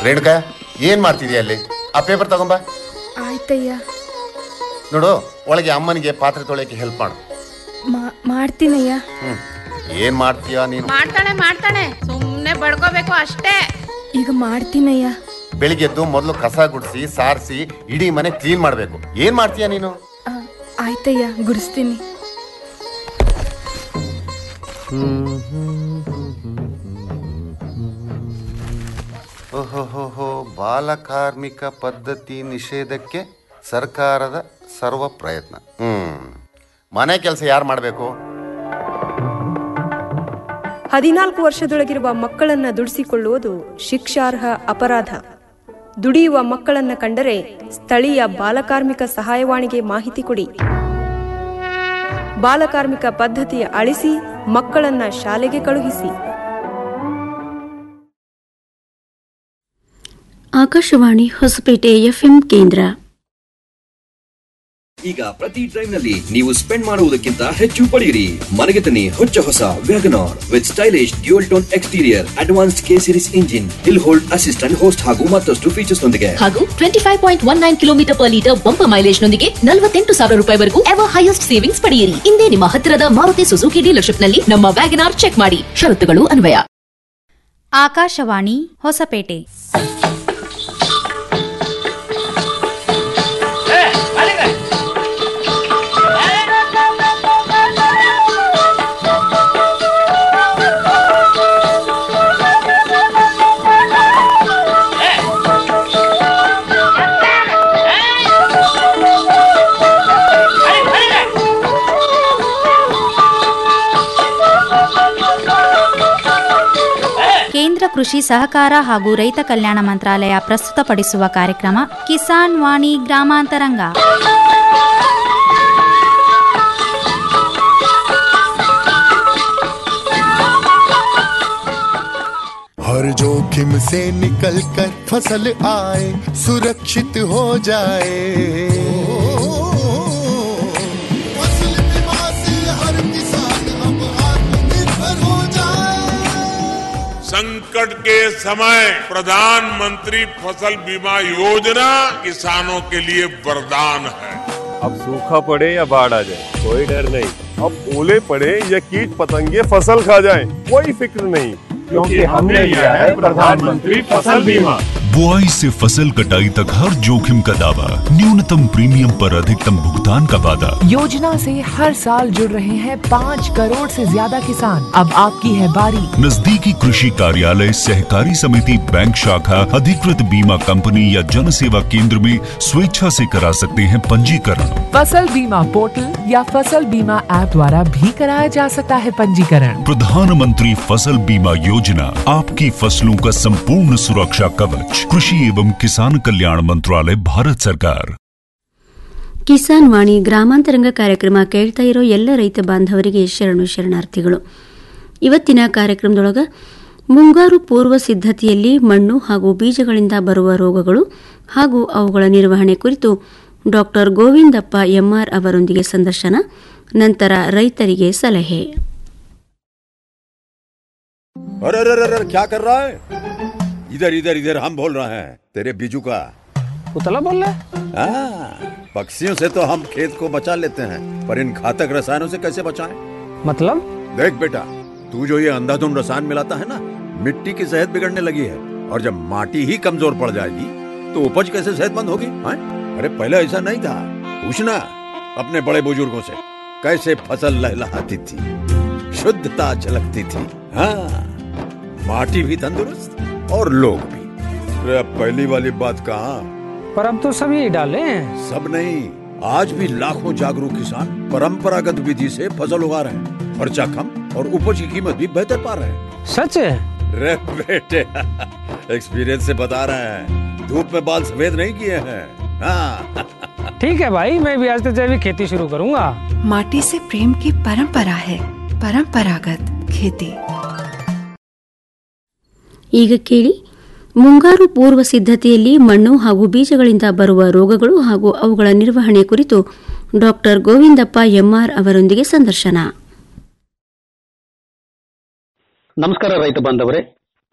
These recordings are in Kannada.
ರೇಣುಕಾ ಏನ್ ಮಾಡ್ತಿದ್ಯಾ ಅಲ್ಲಿ ಆ ಪೇಪರ್ ತಗೊಂಬಾ ಆಯ್ತಯ್ಯ ನೋಡು ಒಳಗೆ ಅಮ್ಮನಿಗೆ ಪಾತ್ರೆ ತೊಳೆಯಕ್ಕೆ ಹೆಲ್ಪ್ ಮಾಡು ಮಾ- ಮಾಡ್ತೀನಯ್ಯ ಹ್ಮ್ ಏನ್ ಮಾಡ್ತೀಯಾ ನೀನು ಮಾಡ್ತಾಳೆ ಮಾಡ್ತಾಳೆ ಸುಮ್ನೆ ಬಡ್ಕೋಬೇಕು ಅಷ್ಟೇ ಈಗ ಮಾಡ್ತೀನಯ್ಯ ಬೆಳಿಗ್ಗೆ ಎದ್ದು ಮೊದಲು ಕಸ ಗುಡಿಸಿ ಸಾರಿಸಿ ಇಡೀ ಮನೆ ಕ್ಲೀನ್ ಮಾಡ್ಬೇಕು ಏನ್ ಮಾಡ್ತೀಯಾ ನೀನು ಆ, ಆಯ್ತಯ್ಯ ಗುಡಿಸ್ತೀನಿ ಓಹೋಹೋಹೋ ಬಾಲಕಾರ್ಮಿಕ ಪದ್ಧತಿ ನಿಷೇಧಕ್ಕೆ ಸರ್ಕಾರದ ಸರ್ವ ಪ್ರಯತ್ನ ಹ್ಮ್ ಮನೆ ಕೆಲಸ ಯಾರು ಮಾಡಬೇಕು ಹದಿನಾಲ್ಕು ವರ್ಷದೊಳಗಿರುವ ಮಕ್ಕಳನ್ನ ದುಡಿಸಿಕೊಳ್ಳುವುದು ಶಿಕ್ಷಾರ್ಹ ಅಪರಾಧ ದುಡಿಯುವ ಮಕ್ಕಳನ್ನ ಕಂಡರೆ ಸ್ಥಳೀಯ ಬಾಲಕಾರ್ಮಿಕ ಸಹಾಯವಾಣಿಗೆ ಮಾಹಿತಿ ಕೊಡಿ ಬಾಲಕಾರ್ಮಿಕ ಪದ್ಧತಿ ಅಳಿಸಿ ಮಕ್ಕಳನ್ನ ಶಾಲೆಗೆ ಕಳುಹಿಸಿ ಆಕಾಶವಾಣಿ ಹೊಸಪೇಟೆ ಎಫ್ಎಂ ಕೇಂದ್ರ ಈಗ ಪ್ರತಿ ಡ್ರೈವ್ ನಲ್ಲಿ ನೀವು ಸ್ಪೆಂಡ್ ಮಾಡುವುದಕ್ಕಿಂತ ಹೆಚ್ಚು ಪಡೆಯಿರಿ ಮನೆಗೆ ತನ್ನಿ ಹೊಚ್ಚ ಹೊಸ WagonR with stylish dual tone exterior advanced K series engine hill hold assistant host ಹಾಗೂ ಮತ್ತಷ್ಟು ಫೀಚರ್ಸ್ ನೊಂದಿಗೆ ಹಾಗೂ twenty five point one nine kilometre per litre bumper mileage ನೊಂದಿಗೆ ನಲವತ್ತೆಂಟು ಸಾವಿರ ರೂಪಾಯಿವರೆಗೂ ಎವರ್ ಹೈಯೆಸ್ಟ್ ಸೇವಿಂಗ್ಸ್ ಪಡೆಯಿರಿ ಇಂದೇ ನಿಮ್ಮ ಹತ್ತಿರದ ಮಾರುತಿ ಸುಜುಕಿ ಡೀಲರ್ಶಿಪ್ ನಲ್ಲಿ ನಮ್ಮ ವ್ಯಾಗನಾರ್ ಚೆಕ್ ಮಾಡಿ ಷರತ್ತುಗಳು ಅನ್ವಯ ಆಕಾಶವಾಣಿ ಹೊಸಪೇಟೆ ಕೇಂದ್ರ ಕೃಷಿ ಸಹಕಾರ ಹಾಗೂ ರೈತ ಕಲ್ಯಾಣ ಮಂತ್ರಾಲಯ ಪ್ರಸ್ತುತಪಡಿಸುವ ಕಾರ್ಯಕ್ರಮ ಕಿಸಾನ್ ವಾಣಿ ಗ್ರಾಮಾಂತರಂಗ हर जोखिम से निकल कर फसल आए सुरक्षित हो जाए फसल बीमा से हर किसान अब आत्मनिर्भर हो जाए संकट के समय प्रधानमंत्री फसल बीमा योजना किसानों के लिए वरदान है अब सूखा पड़े या बाढ़ आ जाए कोई डर नहीं अब ओले पड़े या कीट पतंगे फसल खा जाए कोई फिक्र नहीं क्योंकि हमने लिया है प्रधानमंत्री फसल बीमा बुआई से फसल कटाई तक हर जोखिम का दावा न्यूनतम प्रीमियम पर अधिकतम भुगतान का वादा योजना से हर साल जुड़ रहे हैं पाँच करोड़ से ज्यादा किसान अब आपकी है बारी नजदीकी कृषि कार्यालय सहकारी समिति बैंक शाखा अधिकृत बीमा कंपनी या जन सेवा केंद्र में स्वेच्छा से करा सकते हैं पंजीकरण फसल बीमा पोर्टल या फसल बीमा ऐप द्वारा भी कराया जा सकता है पंजीकरण प्रधानमंत्री फसल बीमा योजना आपकी फसलों का संपूर्ण सुरक्षा कवच कृषि एवं किसान कल्याण मंत्रालय भारत सरकार ಕಿಸಾನ್ ವಾಣಿ ಗ್ರಾಮಾಂತರಂಗ ಕಾರ್ಯಕ್ರಮ ಕೇಳ್ತಾ ಇರೋ ಎಲ್ಲ ರೈತ ಬಾಂಧವರಿಗೆ ಶರಣು ಶರಣಾರ್ಥಿಗಳು ಇವತ್ತಿನ ಕಾರ್ಯಕ್ರಮದೊಳಗ ಮುಂಗಾರು ಪೂರ್ವ ಸಿದ್ಧತೆಯಲ್ಲಿ ಮಣ್ಣು ಹಾಗೂ ಬೀಜಗಳಿಂದ ಬರುವ ರೋಗಗಳು ಹಾಗೂ ಅವುಗಳ ನಿರ್ವಹಣೆ ಕುರಿತು ಡಾಕ್ಟರ್ ಗೋವಿಂದಪ್ಪ ಎಂಆರ್ ಅವರೊಂದಿಗೆ ಸಂದರ್ಶನ ನಂತರ ರೈತರಿಗೆ ಸಲಹೆ अरे अरे अरे अरे, क्या कर रहा है इधर इधर इधर हम बोल रहे हैं तेरे बीजू का उतला बोल रहा हाँ, पक्षियों से तो हम खेत को बचा लेते हैं पर इन घातक रसायनों से कैसे बचाएं? मतलब देख बेटा तू जो ये अंधाधुंध रसायन मिलाता है ना मिट्टी की सेहत बिगड़ने लगी है और जब माटी ही कमजोर पड़ जाएगी तो उपज कैसे सेहतमंद होगी हाँ? अरे पहले ऐसा नहीं था पूछना अपने बड़े बुजुर्गों से कैसे फसल लहलहाती थी शुद्धता झलकती थी हाँ माटी भी तंदुरुस्त और लोग भी अरे अब पहली वाली बात कहाँ पर अब तो सब यही डाले हैं सब नहीं आज भी लाखों जागरूक किसान परंपरागत विधि से फसल उगा रहे हैं खर्चा कम और उपज की कीमत भी बेहतर पा रहे हैं सच है रे बेटे एक्सपीरियंस से बता रहे हैं धूप में बाल सफेद नहीं किए हैं हाँ ठीक है भाई मैं भी आज से जैविक खेती शुरू करूंगा माटी से प्रेम की परंपरा है परंपरागत खेती ಈಗ ಕೇಳಿ ಮುಂಗಾರು ಪೂರ್ವ ಸಿದ್ಧತೆಯಲ್ಲಿ ಮಣ್ಣು ಹಾಗೂ ಬೀಜಗಳಿಂದ ಬರುವ ರೋಗಗಳು ಹಾಗೂ ಅವುಗಳ ನಿರ್ವಹಣೆ ಕುರಿತು ಡಾಕ್ಟರ್ ಗೋವಿಂದಪ್ಪ ಎಂಆರ್ ಅವರೊಂದಿಗೆ ಸಂದರ್ಶನ ನಮಸ್ಕಾರ ರೈತ ಬಾಂಧವರೇ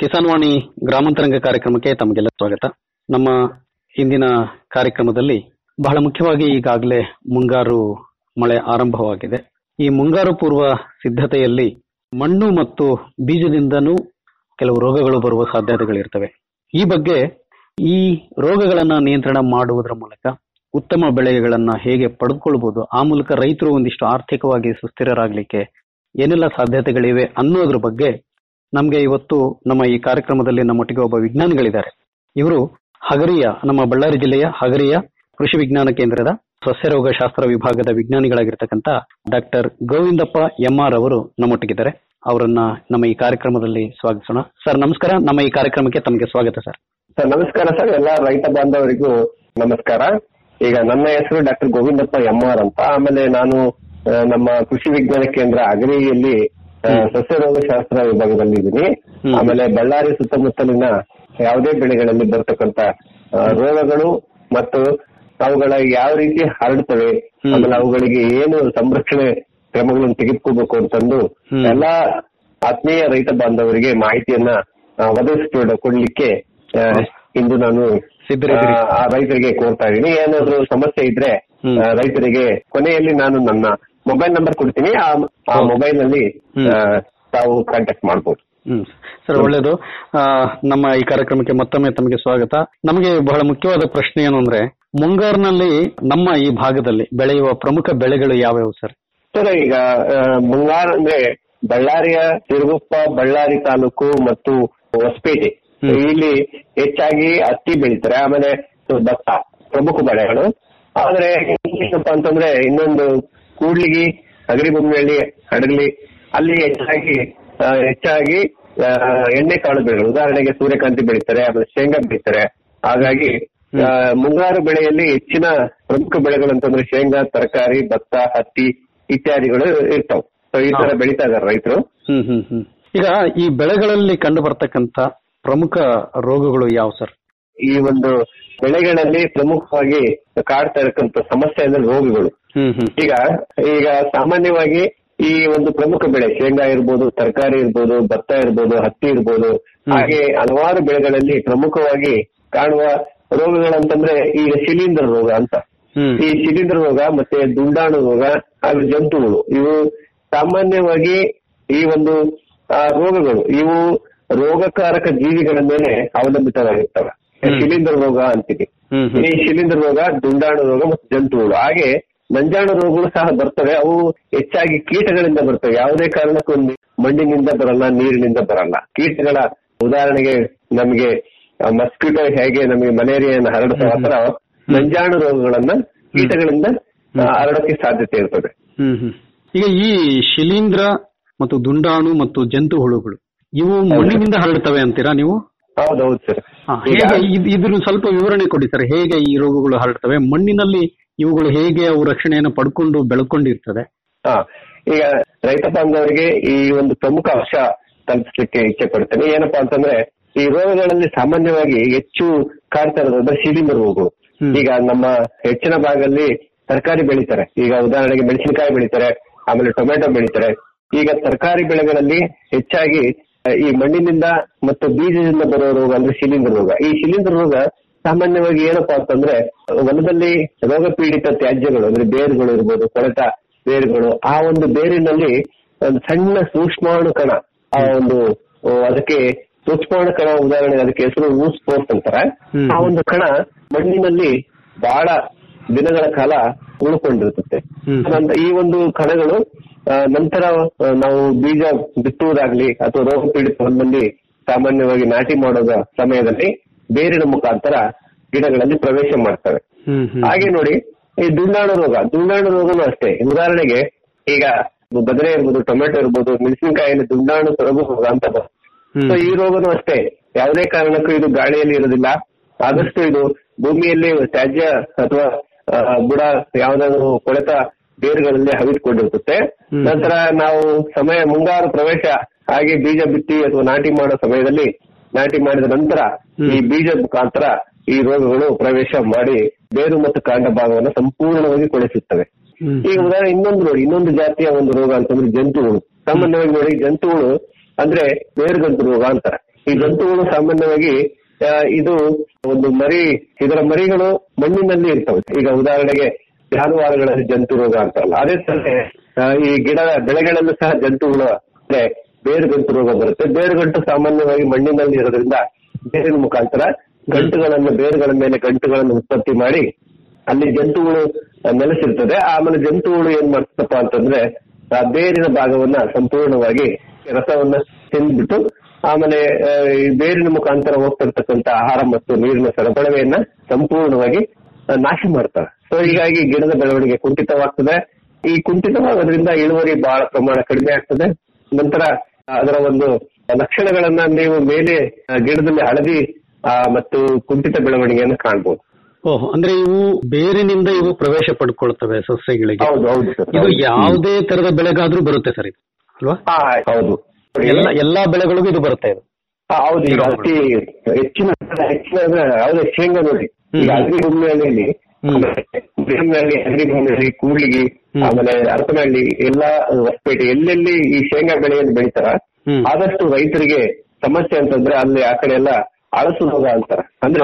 ಕಿಸಾನ್ ವಾಣಿ ಗ್ರಾಮಾಂತರಂಗ ಕಾರ್ಯಕ್ರಮಕ್ಕೆ ತಮಗೆಲ್ಲ ಸ್ವಾಗತ ನಮ್ಮ ಇಂದಿನ ಕಾರ್ಯಕ್ರಮದಲ್ಲಿ ಬಹಳ ಮುಖ್ಯವಾಗಿ ಈಗಾಗಲೇ ಮುಂಗಾರು ಮಳೆ ಆರಂಭವಾಗಿದೆ ಈ ಮುಂಗಾರು ಪೂರ್ವ ಸಿದ್ಧತೆಯಲ್ಲಿ ಮಣ್ಣು ಮತ್ತು ಬೀಜದಿಂದನೂ ಕೆಲವು ರೋಗಗಳು ಬರುವ ಸಾಧ್ಯತೆಗಳಿರ್ತವೆ ಈ ಬಗ್ಗೆ ಈ ರೋಗಗಳನ್ನ ನಿಯಂತ್ರಣ ಮಾಡುವುದರ ಮೂಲಕ ಉತ್ತಮ ಬೆಳೆಗಳನ್ನ ಹೇಗೆ ಪಡೆದುಕೊಳ್ಬಹುದು ಆ ಮೂಲಕ ರೈತರು ಒಂದಿಷ್ಟು ಆರ್ಥಿಕವಾಗಿ ಸುಸ್ಥಿರರಾಗಲಿಕ್ಕೆ ಏನೆಲ್ಲ ಸಾಧ್ಯತೆಗಳಿವೆ ಅನ್ನೋದ್ರ ಬಗ್ಗೆ ನಮಗೆ ಇವತ್ತು ನಮ್ಮ ಈ ಕಾರ್ಯಕ್ರಮದಲ್ಲಿ ನಮ್ಮೊಟ್ಟಿಗೆ ಒಬ್ಬ ವಿಜ್ಞಾನಿಗಳಿದ್ದಾರೆ ಇವರು ಹಗರಿಯ ನಮ್ಮ ಬಳ್ಳಾರಿ ಜಿಲ್ಲೆಯ ಹಗರಿಯ ಕೃಷಿ ವಿಜ್ಞಾನ ಕೇಂದ್ರದ ಸಸ್ಯರೋಗ ಶಾಸ್ತ್ರ ವಿಭಾಗದ ವಿಜ್ಞಾನಿಗಳಾಗಿರ್ತಕ್ಕಂಥ ಡಾಕ್ಟರ್ ಗೋವಿಂದಪ್ಪ ಎಂಆರ್ ಅವರು ನಮ್ಮೊಟ್ಟಿಗಿದ್ದಾರೆ ಅವರನ್ನ ನಮ್ಮ ಈ ಕಾರ್ಯಕ್ರಮದಲ್ಲಿ ಸ್ವಾಗತಿಸೋಣ ಸರ್ ನಮಸ್ಕಾರ ನಮ್ಮ ಈ ಕಾರ್ಯಕ್ರಮಕ್ಕೆ ತಮಗೆ ಸ್ವಾಗತ ಸರ್ ಸರ್ ನಮಸ್ಕಾರ ಸರ್ ಎಲ್ಲ ರೈತ ಬಾಂಧವರಿಗೂ ನಮಸ್ಕಾರ ಈಗ ನನ್ನ ಹೆಸರು ಡಾಕ್ಟರ್ ಗೋವಿಂದಪ್ಪ ಎಂಆರ್ ಅಂತ ಆಮೇಲೆ ನಾನು ಆ, ನಮ್ಮ ಕೃಷಿ ವಿಜ್ಞಾನ ಕೇಂದ್ರ ಅಗರಿಯಲ್ಲಿ ಆ, ಸಸ್ಯರೋಗ ಶಾಸ್ತ್ರ ವಿಭಾಗದಲ್ಲಿ ಇದ್ದೀನಿ ಆಮೇಲೆ ಬಳ್ಳಾರಿ ಸುತ್ತಮುತ್ತಲಿನ ಯಾವುದೇ ಬೆಳೆಗಳಲ್ಲಿ ಬರ್ತಕ್ಕಂತ ಆ, ರೋಗಗಳು ಮತ್ತು ಅವುಗಳ ಯಾವ ರೀತಿ ಹರಡ್ತವೆ ಆಮೇಲೆ ಅವುಗಳಿಗೆ ಏನು ಸಂರಕ್ಷಣೆ ಕ್ರಮಗಳನ್ನು ತೆಗೆದುಕೋಬೇಕು ಅಂತಂದು ಎಲ್ಲಾ ಆತ್ಮೀಯ ರೈತ ಬಾಂಧವರಿಗೆ ಮಾಹಿತಿಯನ್ನ ಆ, ಒದಗಿಸಿಕೊಡ್ಲಿಕ್ಕೆ ಆ, ಇಂದು ನಾನು ಸಿದ್ಧರಿದ್ದೀರಿ. ಆ, ಆ ರೈತರಿಗೆ ಕೋರ್ತಾ ಇದ್ದೀನಿ ಏನಾದ್ರು ಸಮಸ್ಯೆ ಇದ್ರೆ ಆ, ರೈತರಿಗೆ ಕೊನೆಯಲ್ಲಿ ನಾನು ನನ್ನ ಮೊಬೈಲ್ ನಂಬರ್ ಕೊಡ್ತೀನಿ ಆ ಆ ಮೊಬೈಲ್ ನಲ್ಲಿ ಆ, ತಾವು ಕಾಂಟ್ಯಾಕ್ಟ್ ಮಾಡಬಹುದು ಹ್ಮ್ ಸರ್ ಒಳ್ಳೇದು ಆ, ನಮ್ಮ ಈ ಕಾರ್ಯಕ್ರಮಕ್ಕೆ ಮತ್ತೊಮ್ಮೆ ತಮಗೆ ಸ್ವಾಗತ ನಮಗೆ ಬಹಳ ಮುಖ್ಯವಾದ ಪ್ರಶ್ನೆ ಏನು ಅಂದ್ರೆ ಮುಂಗಾರಿನಲ್ಲಿ ನಮ್ಮ ಈ ಭಾಗದಲ್ಲಿ ಬೆಳೆಯುವ ಪ್ರಮುಖ ಬೆಳೆಗಳು ಯಾವ್ಯಾವು ಸರ್ ಸರ್ ಈಗ ಆ, ಮುಂಗಾರು ಅಂದ್ರೆ ಬಳ್ಳಾರಿಯ ಸಿರುಗುಪ್ಪ ಬಳ್ಳಾರಿ ತಾಲೂಕು ಮತ್ತು ಹೊಸಪೇಟೆ ಇಲ್ಲಿ ಹೆಚ್ಚಾಗಿ ಹತ್ತಿ ಬೆಳೀತಾರೆ ಆಮೇಲೆ ಭತ್ತ ಪ್ರಮುಖ ಬೆಳೆಗಳು ಆದ್ರೆ ಏನಪ್ಪ ಅಂತಂದ್ರೆ ಇನ್ನೊಂದು ಕೂಡ್ಲಿಗಿ ಹಗರಿಬೊಮ್ಮನಹಳ್ಳಿ ಹಡಗಲಿ ಅಲ್ಲಿ ಹೆಚ್ಚಾಗಿ ಆ, ಹೆಚ್ಚಾಗಿ ಆ, ಎಣ್ಣೆ ಕಾಳು ಬೆಳೆಗಳು ಉದಾಹರಣೆಗೆ ಸೂರ್ಯಕಾಂತಿ ಬೆಳೀತಾರೆ ಆಮೇಲೆ ಶೇಂಗಾ ಬೆಳೀತಾರೆ ಹಾಗಾಗಿ ಆ, ಮುಂಗಾರು ಬೆಳೆಯಲ್ಲಿ ಹೆಚ್ಚಿನ ಪ್ರಮುಖ ಬೆಳೆಗಳು ಅಂತಂದ್ರೆ ಶೇಂಗಾ ತರಕಾರಿ ಭತ್ತ ಹತ್ತಿ ಇತ್ಯಾದಿಗಳು ಇರ್ತಾವ ಸೊ ಈ ತರ ಬೆಳೀತಾ ಇದಾರೆ ರೈತರು ಹ್ಮ್ ಹ್ಮ್ ಹ್ಮ್ ಈಗ ಈ ಬೆಳೆಗಳಲ್ಲಿ ಕಂಡು ಬರ್ತಕ್ಕಂತ ಪ್ರಮುಖ ರೋಗಗಳು ಯಾವ ಸರ್ ಈ ಒಂದು ಬೆಳೆಗಳಲ್ಲಿ ಪ್ರಮುಖವಾಗಿ ಕಾಡ್ತಾ ಇರತಕ್ಕಂತ ಸಮಸ್ಯೆ ಅಂದ್ರೆ ರೋಗಗಳು ಹ್ಮ್ ಹ್ಮ್ ಈಗ ಈಗ ಸಾಮಾನ್ಯವಾಗಿ ಈ ಒಂದು ಪ್ರಮುಖ ಬೆಳೆ ಶೇಂಗಾ ಇರ್ಬೋದು ತರಕಾರಿ ಇರ್ಬೋದು ಭತ್ತ ಇರ್ಬೋದು ಹತ್ತಿ ಇರ್ಬೋದು ಹಾಗೆ ಹಲವಾರು ಬೆಳೆಗಳಲ್ಲಿ ಪ್ರಮುಖವಾಗಿ ಕಾಣುವ ರೋಗಗಳಂತಂದ್ರೆ ಈಗ ಶಿಲೀಂಧ್ರ ರೋಗ ಅಂತ ಈ ಶಿಲೀಂಧ್ರ ರೋಗ ಮತ್ತೆ ದುಂಡಾಣು ರೋಗ ಹಾಗೂ ಜಂತುಗಳು ಇವು ಸಾಮಾನ್ಯವಾಗಿ ಈ ಒಂದು ಆ, ರೋಗಗಳು ಇವು ರೋಗಕಾರಕ ಜೀವಿಗಳ ಮೇಲೆ ಅವಲಂಬಿತವಾಗಿರ್ತವೆ ಶಿಲೀಂಧ್ರ ರೋಗ ಅಂತೀವಿ ಈ ಶಿಲೀಂಧ್ರ ರೋಗ ದುಂಡಾಣು ರೋಗ ಮತ್ತು ಜಂತುಗಳು ಹಾಗೆ ನಂಜಾಣು ರೋಗಗಳು ಸಹ ಬರ್ತವೆ ಅವು ಹೆಚ್ಚಾಗಿ ಕೀಟಗಳಿಂದ ಬರ್ತವೆ ಯಾವುದೇ ಕಾರಣಕ್ಕೂ ಮಣ್ಣಿನಿಂದ ಬರಲ್ಲ ನೀರಿನಿಂದ ಬರಲ್ಲ ಕೀಟಗಳ ಉದಾಹರಣೆಗೆ ನಮಗೆ ಮಸ್ಕಿಟೋ ಹೇಗೆ ನಮಗೆ ಮಲೇರಿಯಾನ ಹರಡುತ್ತವೆ ಆ ತರ ನಂಜಾಣು ರೋಗಗಳನ್ನ ಕೀಟಗಳಿಂದ ಆ, ಹರಡೋಕೆ ಸಾಧ್ಯತೆ ಇರ್ತದೆ ಹ್ಮ್ ಹ್ಮ್ ಈಗ ಈ ಶಿಲೀಂಧ್ರ ಮತ್ತು ದುಂಡಾಣು ಮತ್ತು ಜಂತು ಹುಳುಗಳು ಇವು ಮಣ್ಣಿನಿಂದ ಹರಡ್ತವೆ ಅಂತೀರಾ ನೀವು ಹೌದೌದು ಸರ್ ಹಾ, ಹೇಗೆ ಇದ್- ಇದ್ರ ಸ್ವಲ್ಪ ವಿವರಣೆ ಕೊಡಿ ಸರ್ ಹೇಗೆ ಈ ರೋಗಗಳು ಹರಡ್ತವೆ ಮಣ್ಣಿನಲ್ಲಿ ಇವುಗಳು ಹೇಗೆ ಅವು ರಕ್ಷಣೆಯನ್ನು ಪಡ್ಕೊಂಡು ಬೆಳ್ಕೊಂಡಿರ್ತದೆ ಹಾ ಈಗ ರೈತ ಬಾಂಧವರಿಗೆ ಈ ಒಂದು ಪ್ರಮುಖ ಅಂಶ ತಲುಪಿಸ್ಲಿಕ್ಕೆ ಇಚ್ಛೆ ಪಡ್ತೇನೆ ಏನಪ್ಪಾ ಅಂತಂದ್ರೆ ಈ ರೋಗಗಳಲ್ಲಿ ಸಾಮಾನ್ಯವಾಗಿ ಹೆಚ್ಚು ಕಾಡ್ತಾ ಇರೋದಂದ್ರೆ ಶಿಲೀಂಧ್ರ ರೋಗಗಳು ಈಗ ನಮ್ಮ ಹೆಚ್ಚಿನ ಭಾಗದಲ್ಲಿ ತರಕಾರಿ ಬೆಳೀತಾರೆ ಈಗ ಉದಾಹರಣೆಗೆ ಮೆಣಸಿನಕಾಯಿ ಬೆಳೀತಾರೆ ಆಮೇಲೆ ಟೊಮೆಟೊ ಬೆಳೀತಾರೆ ಈಗ ತರಕಾರಿ ಬೆಳೆಗಳಲ್ಲಿ ಹೆಚ್ಚಾಗಿ ಆ, ಈ ಮಣ್ಣಿನಿಂದ ಮತ್ತು ಬೀಜದಿಂದ ಬರೋ ರೋಗ ಅಂದ್ರೆ ಶಿಲೀಂಧ್ರ ರೋಗ ಈ ಶಿಲೀಂಧ್ರ ರೋಗ ಸಾಮಾನ್ಯವಾಗಿ ಏನಪ್ಪಾ ಅಂತಂದ್ರೆ ಹೊಲದಲ್ಲಿ ರೋಗ ಪೀಡಿತ ತ್ಯಾಜ್ಯಗಳು ಅಂದ್ರೆ ಬೇರುಗಳು ಇರ್ಬೋದು ಕೊಳೆತ ಬೇರುಗಳು ಆ ಒಂದು ಬೇರಿನಲ್ಲಿ ಒಂದು ಸಣ್ಣ ಸೂಕ್ಷ್ಮಾಣು ಕಣ ಆ ಒಂದು ಓ, ಅದಕ್ಕೆ ಸೂಕ್ಷ್ಮಾಣು ಕಣ ಉದಾಹರಣೆ ಅದಕ್ಕೆ ಹೆಸರು ರೂಸ್ ಸ್ಪೋರ್ಸ್ ಅಂತಾರೆ ಆ ಒಂದು ಕಣ ಮಣ್ಣಿನಲ್ಲಿ ಬಹಳ ದಿನಗಳ ಕಾಲ ಉಳ್ಕೊಂಡಿರ್ತದೆ ನಂತರ ಈ ಒಂದು ಕಣಗಳು ಆ, ನಂತರ ಆ, ನಾವು ಬೀಜ ಬಿತ್ತುವುದಾಗ್ಲಿ ಅಥವಾ ರೋಗ ಪೀಡಿತ ಹೊಲದಲ್ಲಿ ಸಾಮಾನ್ಯವಾಗಿ ನಾಟಿ ಮಾಡೋದ ಸಮಯದಲ್ಲಿ ಬೇರಿನ ಮುಖಾಂತರ ಗಿಡಗಳಲ್ಲಿ ಪ್ರವೇಶ ಮಾಡ್ತವೆ ಹಾಗೆ ನೋಡಿ ಈ ದುಂಡಾಣು ರೋಗ ದುಂಡಾಣು ರೋಗನೂ ಅಷ್ಟೇ ಉದಾಹರಣೆಗೆ ಈಗ ಬದನೆ ಇರ್ಬೋದು ಟೊಮೆಟೊ ಇರ್ಬೋದು ಮೆಣಸಿನಕಾಯಿಯಲ್ಲಿ ದುಂಡಾಣು ಸೊರಗು ರೋಗ ಅಂತ ಬರುತ್ತೆ ಸೊ ಈ ರೋಗನೂ ಅಷ್ಟೇ ಯಾವುದೇ ಕಾರಣಕ್ಕೂ ಇದು ಗಾಳಿಯಲ್ಲಿ ಇರೋದಿಲ್ಲ ಆದಷ್ಟು ಇದು ಭೂಮಿಯಲ್ಲಿ ತ್ಯಾಜ್ಯ ಅಥವಾ ಆ, ಬುಡ ಯಾವ್ದಾದ್ರು ಕೊಳೆತ ಬೇರುಗಳಲ್ಲಿ ಹವಿಟ್ಕೊಂಡಿರ್ತದೆ ನಂತರ ನಾವು ಸಮಯ ಮುಂಗಾರು ಪ್ರವೇಶ ಹಾಗೆ ಬೀಜ ಬಿತ್ತಿ ಅಥವಾ ನಾಟಿ ಮಾಡೋ ಸಮಯದಲ್ಲಿ ನಾಟಿ ಮಾಡಿದ ನಂತರ ಈ ಬೀಜ ಮುಖಾಂತರ ಈ ರೋಗಗಳು ಪ್ರವೇಶ ಮಾಡಿ ಬೇರು ಮತ್ತು ಕಾಂಡ ಭಾಗವನ್ನು ಸಂಪೂರ್ಣವಾಗಿ ಕೊಳೆಸುತ್ತವೆ ಈಗ ಉದಾಹರಣೆ ಇನ್ನೊಂದು ನೋಡಿ ಇನ್ನೊಂದು ಜಾತಿಯ ಒಂದು ರೋಗ ಅಂತಂದ್ರೆ ಜಂತುಗಳು ಸಾಮಾನ್ಯವಾಗಿ ನೋಡಿ ಜಂತುಗಳು ಅಂದ್ರೆ ಬೇರುಗಂಟು ರೋಗ ಅಂತಾರೆ ಈ ಜಂತುಗಳು ಸಾಮಾನ್ಯವಾಗಿ ಆ, ಇದು ಒಂದು ಮರಿ ಇದರ ಮರಿಗಳು ಮಣ್ಣಿನಲ್ಲಿ ಇರ್ತವೆ ಈಗ ಉದಾಹರಣೆಗೆ ಜಾನುವಾರುಗಳಲ್ಲಿ ಜಂತು ರೋಗ ಅಂತಾರಲ್ಲ ಅದೇ ತರ ಆ, ಈ ಗಿಡ ಬೆಳೆಗಳಲ್ಲೂ ಸಹ ಜಂತುಗಳು ಅಂದ್ರೆ ಬೇರು ಗಂಟು ರೋಗ ಬರುತ್ತೆ ಬೇರು ಗಂಟು ಸಾಮಾನ್ಯವಾಗಿ ಮಣ್ಣಿನಲ್ಲಿ ಇರೋದ್ರಿಂದ ಬೇರಿನ ಮುಖಾಂತರ ಗಂಟುಗಳನ್ನು ಬೇರುಗಳ ಮೇಲೆ ಗಂಟುಗಳನ್ನು ಉತ್ಪತ್ತಿ ಮಾಡಿ ಅಲ್ಲಿ ಜಂತುಗಳು ಆ, ನೆಲೆಸಿರ್ತದೆ ಆಮೇಲೆ ಜಂತುಗಳು ಏನ್ ಮಾಡ್ತಪ್ಪ ಅಂತಂದ್ರೆ ಆ ಬೇರಿನ ಭಾಗವನ್ನ ಸಂಪೂರ್ಣವಾಗಿ ರಸವನ್ನ ತಿಂದ್ಬಿಟ್ಟು ಆಮೇಲೆ ಆ, ಈ ಬೇರಿನ ಮುಖಾಂತರ ಹೋಗ್ತಿರ್ತಕ್ಕಂಥ ಆಹಾರ ಮತ್ತು ನೀರಿನ ಸರಬಳವೆಯನ್ನ ಸಂಪೂರ್ಣವಾಗಿ ಆ, ನಾಶ ಮಾಡ್ತಾರೆ ಸೊ ಹೀಗಾಗಿ ಗಿಡದ ಬೆಳವಣಿಗೆ ಕುಂಠಿತವಾಗ್ತದೆ ಈ ಕುಂಠಿತವಾಗೋದ್ರಿಂದ ಇಳುವರಿ ಬಹಳ ಪ್ರಮಾಣ ಕಡಿಮೆ ಆಗ್ತದೆ ನಂತರ ಅದರ ಒಂದು ಲಕ್ಷಣಗಳನ್ನ ನೀವು ಮೇಲೆ ಆ, ಗಿಡದಲ್ಲಿ ಹಳದಿ ಆ, ಮತ್ತು ಕುಂಠಿತ ಬೆಳವಣಿಗೆಯನ್ನು ಕಾಣ್ಬೋದು ಓಹ್ ಅಂದ್ರೆ ಇವು ಬೇರಿನಿಂದ ಇವು ಪ್ರವೇಶ ಪಡ್ಕೊಳ್ತವೆ ಸಸ್ಯಗಳಿಗೆ ಹೌದು ಹೌದು ಸರ್ ಇದು ಯಾವುದೇ ತರದ ಬೆಳೆಗಾದ್ರೂ ಬರುತ್ತೆ ಸರ್ ಇದು ಅಲ್ವಾ ಹೌದು ಎಲ್ಲ ಎಲ್ಲಾ ಬೆಳೆಗಳಿಗೂ ಇದು ಬರುತ್ತೆ ಇದು ಆ, ಹೌದು ಈಗ ಅತಿ ಹೆಚ್ಚಿನ ಹೆಚ್ಚಿನ ಅಂದ್ರೆ ಯಾವ್ದು ಶೇಂಗಾ ನೋಡಿ ಈಗ ಅಗ್ರಿ ಭೂಮಿಯಲ್ಲಿ ಭೂಮಿಯಲ್ಲಿ ಅಗ್ರಿ ಭೂಮಿಯಲ್ಲಿ ಕೂಡ್ಲಿಗಿ ಆಮೇಲೆ ಹರಪನಹಳ್ಳಿ ಎಲ್ಲಾ ಹೊಸಪೇಟೆ ಎಲ್ಲೆಲ್ಲಿ ಈ ಶೇಂಗಾ ಬೆಳೆಯನ್ನು ಬೆಳಿತಾರ ಆದಷ್ಟು ರೈತರಿಗೆ ಸಮಸ್ಯೆ ಅಂತಂದ್ರೆ ಅಲ್ಲಿ ಆ ಕಡೆ ಎಲ್ಲ ಅಳಸು ರೋಗ ಅಂತಾರ ಅಂದ್ರೆ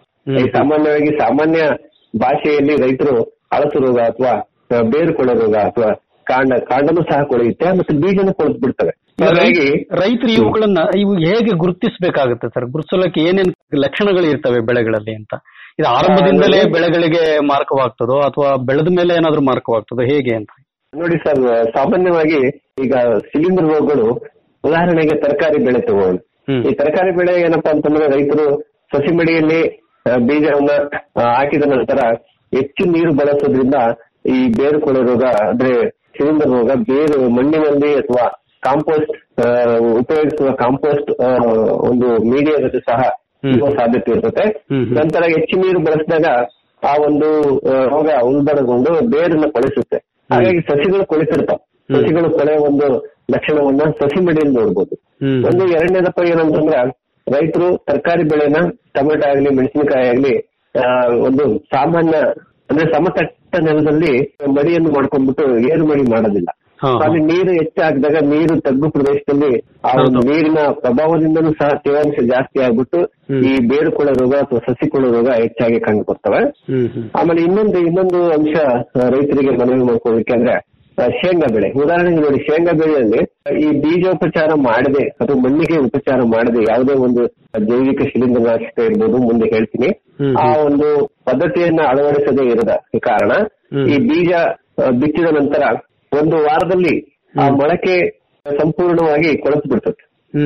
ಈ ಸಾಮಾನ್ಯವಾಗಿ ಸಾಮಾನ್ಯ ಭಾಷೆಯಲ್ಲಿ ರೈತರು ಅಳಸು ರೋಗ ಅಥವಾ ಬೇರು ಕೊಳೆ ರೋಗ ಅಥವಾ ಕಾಂಡ ಕಾಂಡನು ಸಹ ಕೊಳೆಯುತ್ತೆ ಮತ್ತೆ ಬೀಜನು ಕೊಳೆತು ಬಿಡ್ತವೆ ಹಾಗಾಗಿ ರೈತರು ಇವುಗಳನ್ನ ಇವು ಹೇಗೆ ಗುರುತಿಸಬೇಕಾಗುತ್ತೆ ಸರ್ ಗುರುತಿಸಲಿಕ್ಕೆ ಏನೇನ್ ಲಕ್ಷಣಗಳು ಇರ್ತವೆ ಬೆಳೆಗಳಲ್ಲಿ ಅಂತ ಇದು ಆರಂಭದಿಂದಲೇ ಬೆಳೆಗಳಿಗೆ ಮಾರ್ಕವಾಗ್ತದೋ ಅಥವಾ ಬೆಳೆದ ಮೇಲೆ ಏನಾದ್ರೂ ಮಾರ್ಕವಾಗ್ತದೋ ಹೇಗೆ ಅಂತ ನೋಡಿ ಸರ್ ಸಾಮಾನ್ಯವಾಗಿ ಈಗ ಶಿಲೀಂಧ್ರ ರೋಗಗಳು ಉದಾಹರಣೆಗೆ ತರಕಾರಿ ಬೆಳೆ ತಗೊಳ್ಳಿ ಈ ತರಕಾರಿ ಬೆಳೆ ಏನಪ್ಪಾ ಅಂತಂದ್ರೆ ರೈತರು ಸಸಿ ಮಡಿಯಲ್ಲಿ ಆ, ಬೀಜವನ್ನ ಆ, ಹಾಕಿದ ನಂತರ ಹೆಚ್ಚು ನೀರು ಬಳಸೋದ್ರಿಂದ ಈ ಬೇರು ಕೊಳೆ ರೋಗ ಅಂದ್ರೆ ಶಿಲೀಂಧ್ರ ರೋಗ ಬೇರು ಮಣ್ಣಿನಲ್ಲಿ ಅಥವಾ ಕಾಂಪೋಸ್ಟ್ ಉಪಯೋಗಿಸುವ ಕಾಂಪೋಸ್ಟ್ ಒಂದು ಮೀಡಿಯಾ ಜೊತೆ ಸಹ ಇರುವ ಸಾಧ್ಯತೆ ಇರ್ತದೆ ನಂತರ ಹೆಚ್ಚು ನೀರು ಬಳಸಿದಾಗ ಆ ಒಂದು ಆ, ರೋಗ ಉಲ್ಬಣಗೊಂಡು ಬೇರನ್ನ ಕೊಳೆಸುತ್ತೆ ಹಾಗಾಗಿ ಸಸಿಗಳು ಕೊಳಿತಿರ್ತಾವ ಸಸಿಗಳು ಕೊಳೆಯ ಒಂದು ಲಕ್ಷಣವನ್ನ ಸಸಿ ಮಡಿಯಲ್ಲಿ ನೋಡ್ಬೋದು ಒಂದು ಎರಡನೇದಪ್ಪ ಏನಂತಂದ್ರ ರೈತರು ತರಕಾರಿ ಬೆಳೆನ ಟೊಮೆಟೊ ಆಗ್ಲಿ ಮೆಣಸಿನಕಾಯಿ ಆಗ್ಲಿ ಆ, ಒಂದು ಸಾಮಾನ್ಯ ಅಂದ್ರೆ ಸಮತಟ್ಟ ನೆಲದಲ್ಲಿ ಮಡಿಯನ್ನು ಮಾಡ್ಕೊಂಡ್ಬಿಟ್ಟು ಏರು ಮಡಿ ಮಾಡೋದಿಲ್ಲ ಅಲ್ಲಿ ನೀರು ಹೆಚ್ಚಾಗಿದಾಗ ನೀರು ತಗ್ಗು ಪ್ರದೇಶದಲ್ಲಿ ಆ ಒಂದು ನೀರಿನ ಪ್ರಭಾವದಿಂದನೂ ಸಹ ತೇವಾಂಶ ಜಾಸ್ತಿ ಆಗ್ಬಿಟ್ಟು ಈ ಬೇರು ಕೊಳೆ ರೋಗ ಅಥವಾ ಸಸಿ ಕೊಳೆ ರೋಗ ಹೆಚ್ಚಾಗಿ ಕಂಡು ಬರ್ತವೆ ಆಮೇಲೆ ಇನ್ನೊಂದು ಇನ್ನೊಂದು ಅಂಶ ಆ, ರೈತರಿಗೆ ಮನವಿ ಮಾಡ್ಕೊಳ್ಳಿಕ್ಕೆ ಅಂದ್ರೆ ಆ, ಶೇಂಗಾ ಬೆಳೆ ಉದಾಹರಣೆಗೆ ನೋಡಿ ಶೇಂಗಾ ಬೆಳೆಯಲ್ಲಿ ಈ ಬೀಜೋಪಚಾರ ಮಾಡದೆ ಅಥವಾ ಮಣ್ಣಿಗೆ ಉಪಚಾರ ಮಾಡದೆ ಯಾವುದೇ ಒಂದು ಜೈವಿಕ ಶಿಲೀಂಧ್ರನಾಶಕ ಇರ್ಬೋದು ಮುಂದೆ ಹೇಳ್ತೀನಿ ಆ ಒಂದು ಪದ್ಧತಿಯನ್ನ ಅಳವಡಿಸದೇ ಇರದ ಕಾರಣ ಈ ಬೀಜ ಆ, ಬಿತ್ತಿದ ನಂತರ ಒಂದು ವಾರದಲ್ಲಿ ಆ ಮೊಳಕೆ ಸಂಪೂರ್ಣವಾಗಿ ಕೊಳೆತು ಬಿಡ್ತದೆ